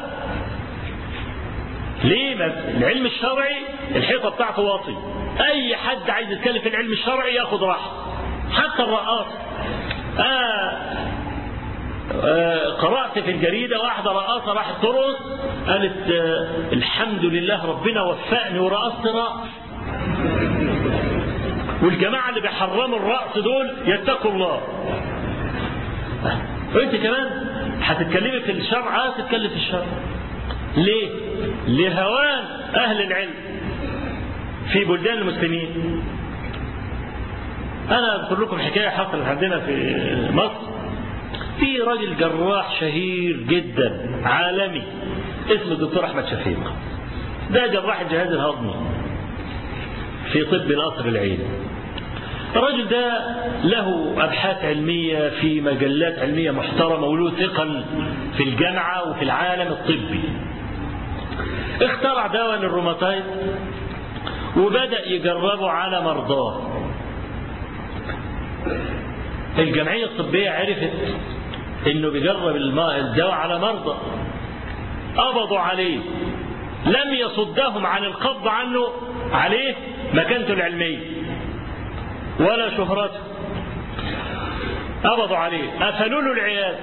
ليه ما العلم الشرعي الحيطة بتاعته واطي أي حد عايز يتكلم في العلم الشرعي ياخد راحة حتى الرقاص آه آه قرأت في الجريدة واحدة رقاصة راحت ترقص قالت آه الحمد لله ربنا وفقني ورقصت رقص والجماعة اللي بيحرموا الرقص دول يتقوا الله وانت كمان هتتكلمي في الشرع اه تتكلم في الشرع ليه لهوان اهل العلم في بلدان المسلمين انا اذكر لكم حكايه حصلت عندنا في مصر في راجل جراح شهير جدا عالمي اسمه الدكتور احمد شفيق ده جراح الجهاز الهضمي في طب القصر العيني الرجل ده له أبحاث علمية في مجلات علمية محترمة وله ثقل في الجامعة وفي العالم الطبي اخترع دواء للروماتايد وبدأ يجربه على مرضاه الجمعية الطبية عرفت انه بيجرب الدواء على مرضى قبضوا عليه لم يصدهم عن القبض عنه عليه مكانته العلميه ولا شهرته قبضوا عليه قفلوا له العيادة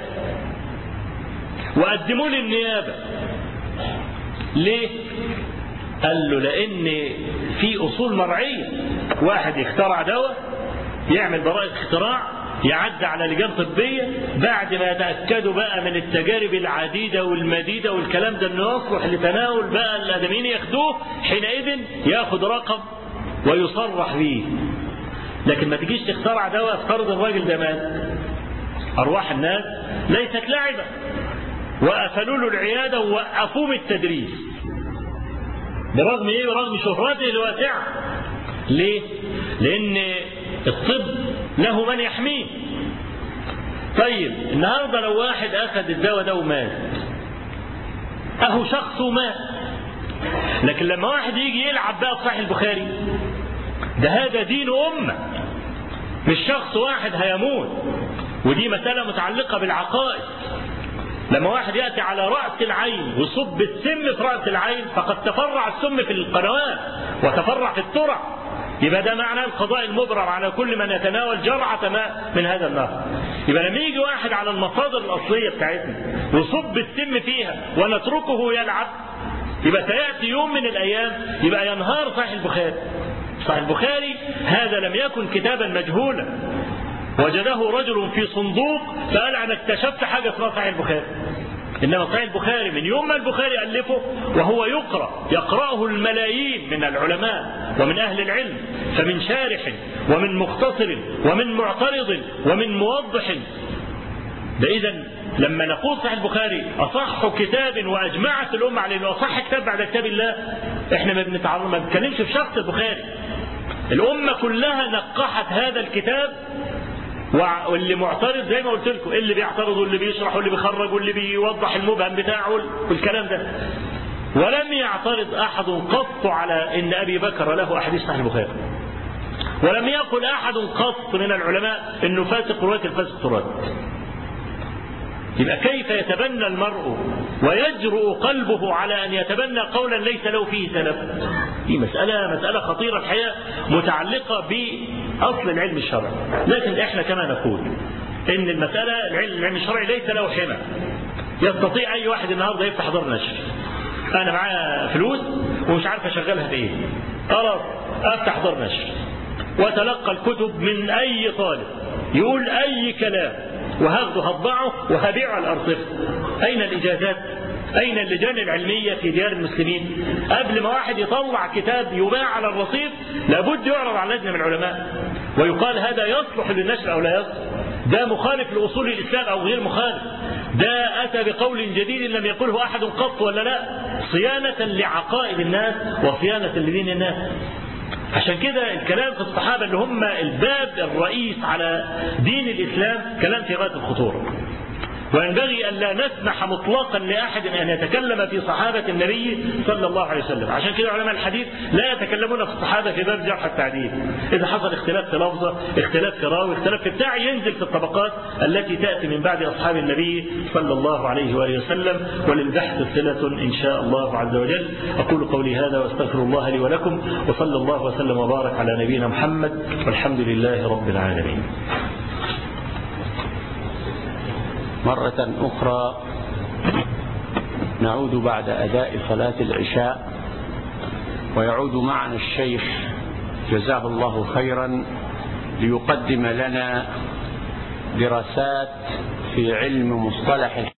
وقدموا لي النيابة ليه؟ قال له لأن في أصول مرعية واحد يخترع دواء يعمل براءة اختراع يعدي على لجان طبية بعد ما يتأكدوا بقى من التجارب العديدة والمديدة والكلام ده انه يصلح لتناول بقى الآدميين ياخدوه حينئذ ياخد رقم ويصرح به لكن ما تجيش تخترع دواء افترض الراجل ده مات ارواح الناس ليست لعبه وقفلوا له العياده ووقفوه من التدريس برغم ايه برغم شهرته الواسعه ليه لان الطب له من يحميه طيب النهارده لو واحد اخذ الدواء ده ومات اهو شخص ومات لكن لما واحد يجي يلعب بقى في صحيح البخاري ده هذا دين أمة مش شخص واحد هيموت ودي مسألة متعلقة بالعقائد لما واحد يأتي على رأس العين ويصب السم في رأس العين فقد تفرع السم في القنوات وتفرع في الترع يبقى ده معنى القضاء المبرر على كل من يتناول جرعة ماء من هذا النهر يبقى لما يجي واحد على المصادر الأصلية بتاعتنا ويصب السم فيها ونتركه يلعب يبقى سيأتي يوم من الأيام يبقى ينهار صحيح البخاري صحيح البخاري هذا لم يكن كتابا مجهولا وجده رجل في صندوق فقال انا اكتشفت حاجه اسمها صحيح البخاري انما صحيح البخاري من يوم ما البخاري الفه وهو يقرا يقراه الملايين من العلماء ومن اهل العلم فمن شارح ومن مختصر ومن معترض ومن موضح ده اذا لما نقول صحيح البخاري اصح كتاب واجمعت الامه على انه اصح كتاب بعد كتاب الله احنا ما بنتعرض ما بنتكلمش في شخص البخاري الامه كلها نقحت هذا الكتاب واللي معترض زي ما قلت لكم اللي بيعترض واللي بيشرح واللي بيخرج واللي بيوضح المبهم بتاعه والكلام ده ولم يعترض احد قط على ان ابي بكر له احاديث صحيح البخاري ولم يقل احد قط من العلماء انه فاسق روايه الفاسق تراد يبقى كيف يتبنى المرء ويجرؤ قلبه على ان يتبنى قولا ليس له فيه سلف دي مساله مساله خطيره الحقيقه متعلقه باصل العلم الشرعي لكن احنا كما نقول ان المساله العلم, العلم الشرعي ليس له حمى يستطيع اي واحد النهارده يفتح دار نشر انا معايا فلوس ومش عارف اشغلها في ايه خلاص افتح دار نشر وتلقى الكتب من اي طالب يقول اي كلام وهاخده هطبعه وهبيعه على الارصفه اين الاجازات اين اللجان العلميه في ديار المسلمين قبل ما واحد يطلع كتاب يباع على الرصيف لابد يعرض على لجنه من العلماء ويقال هذا يصلح للنشر او لا يصلح ده مخالف لاصول الاسلام او غير مخالف ده اتى بقول جديد لم يقله احد قط ولا لا صيانه لعقائد الناس وصيانه لدين الناس عشان كده الكلام في الصحابة اللي هم الباب الرئيس على دين الإسلام كلام في غاية الخطورة وينبغي أن لا نسمح مطلقا لأحد أن يتكلم في صحابة النبي صلى الله عليه وسلم عشان كده علماء الحديث لا يتكلمون في الصحابة في باب جرح التعديل إذا حصل اختلاف في لفظة اختلاف في راوي اختلاف في بتاع ينزل في الطبقات التي تأتي من بعد أصحاب النبي صلى الله عليه وآله وسلم وللبحث صلة إن شاء الله عز وجل أقول قولي هذا وأستغفر الله لي ولكم وصلى الله وسلم وبارك على نبينا محمد والحمد لله رب العالمين مرة أخرى نعود بعد أداء صلاة العشاء ويعود معنا الشيخ جزاه الله خيرا ليقدم لنا دراسات في علم مصطلح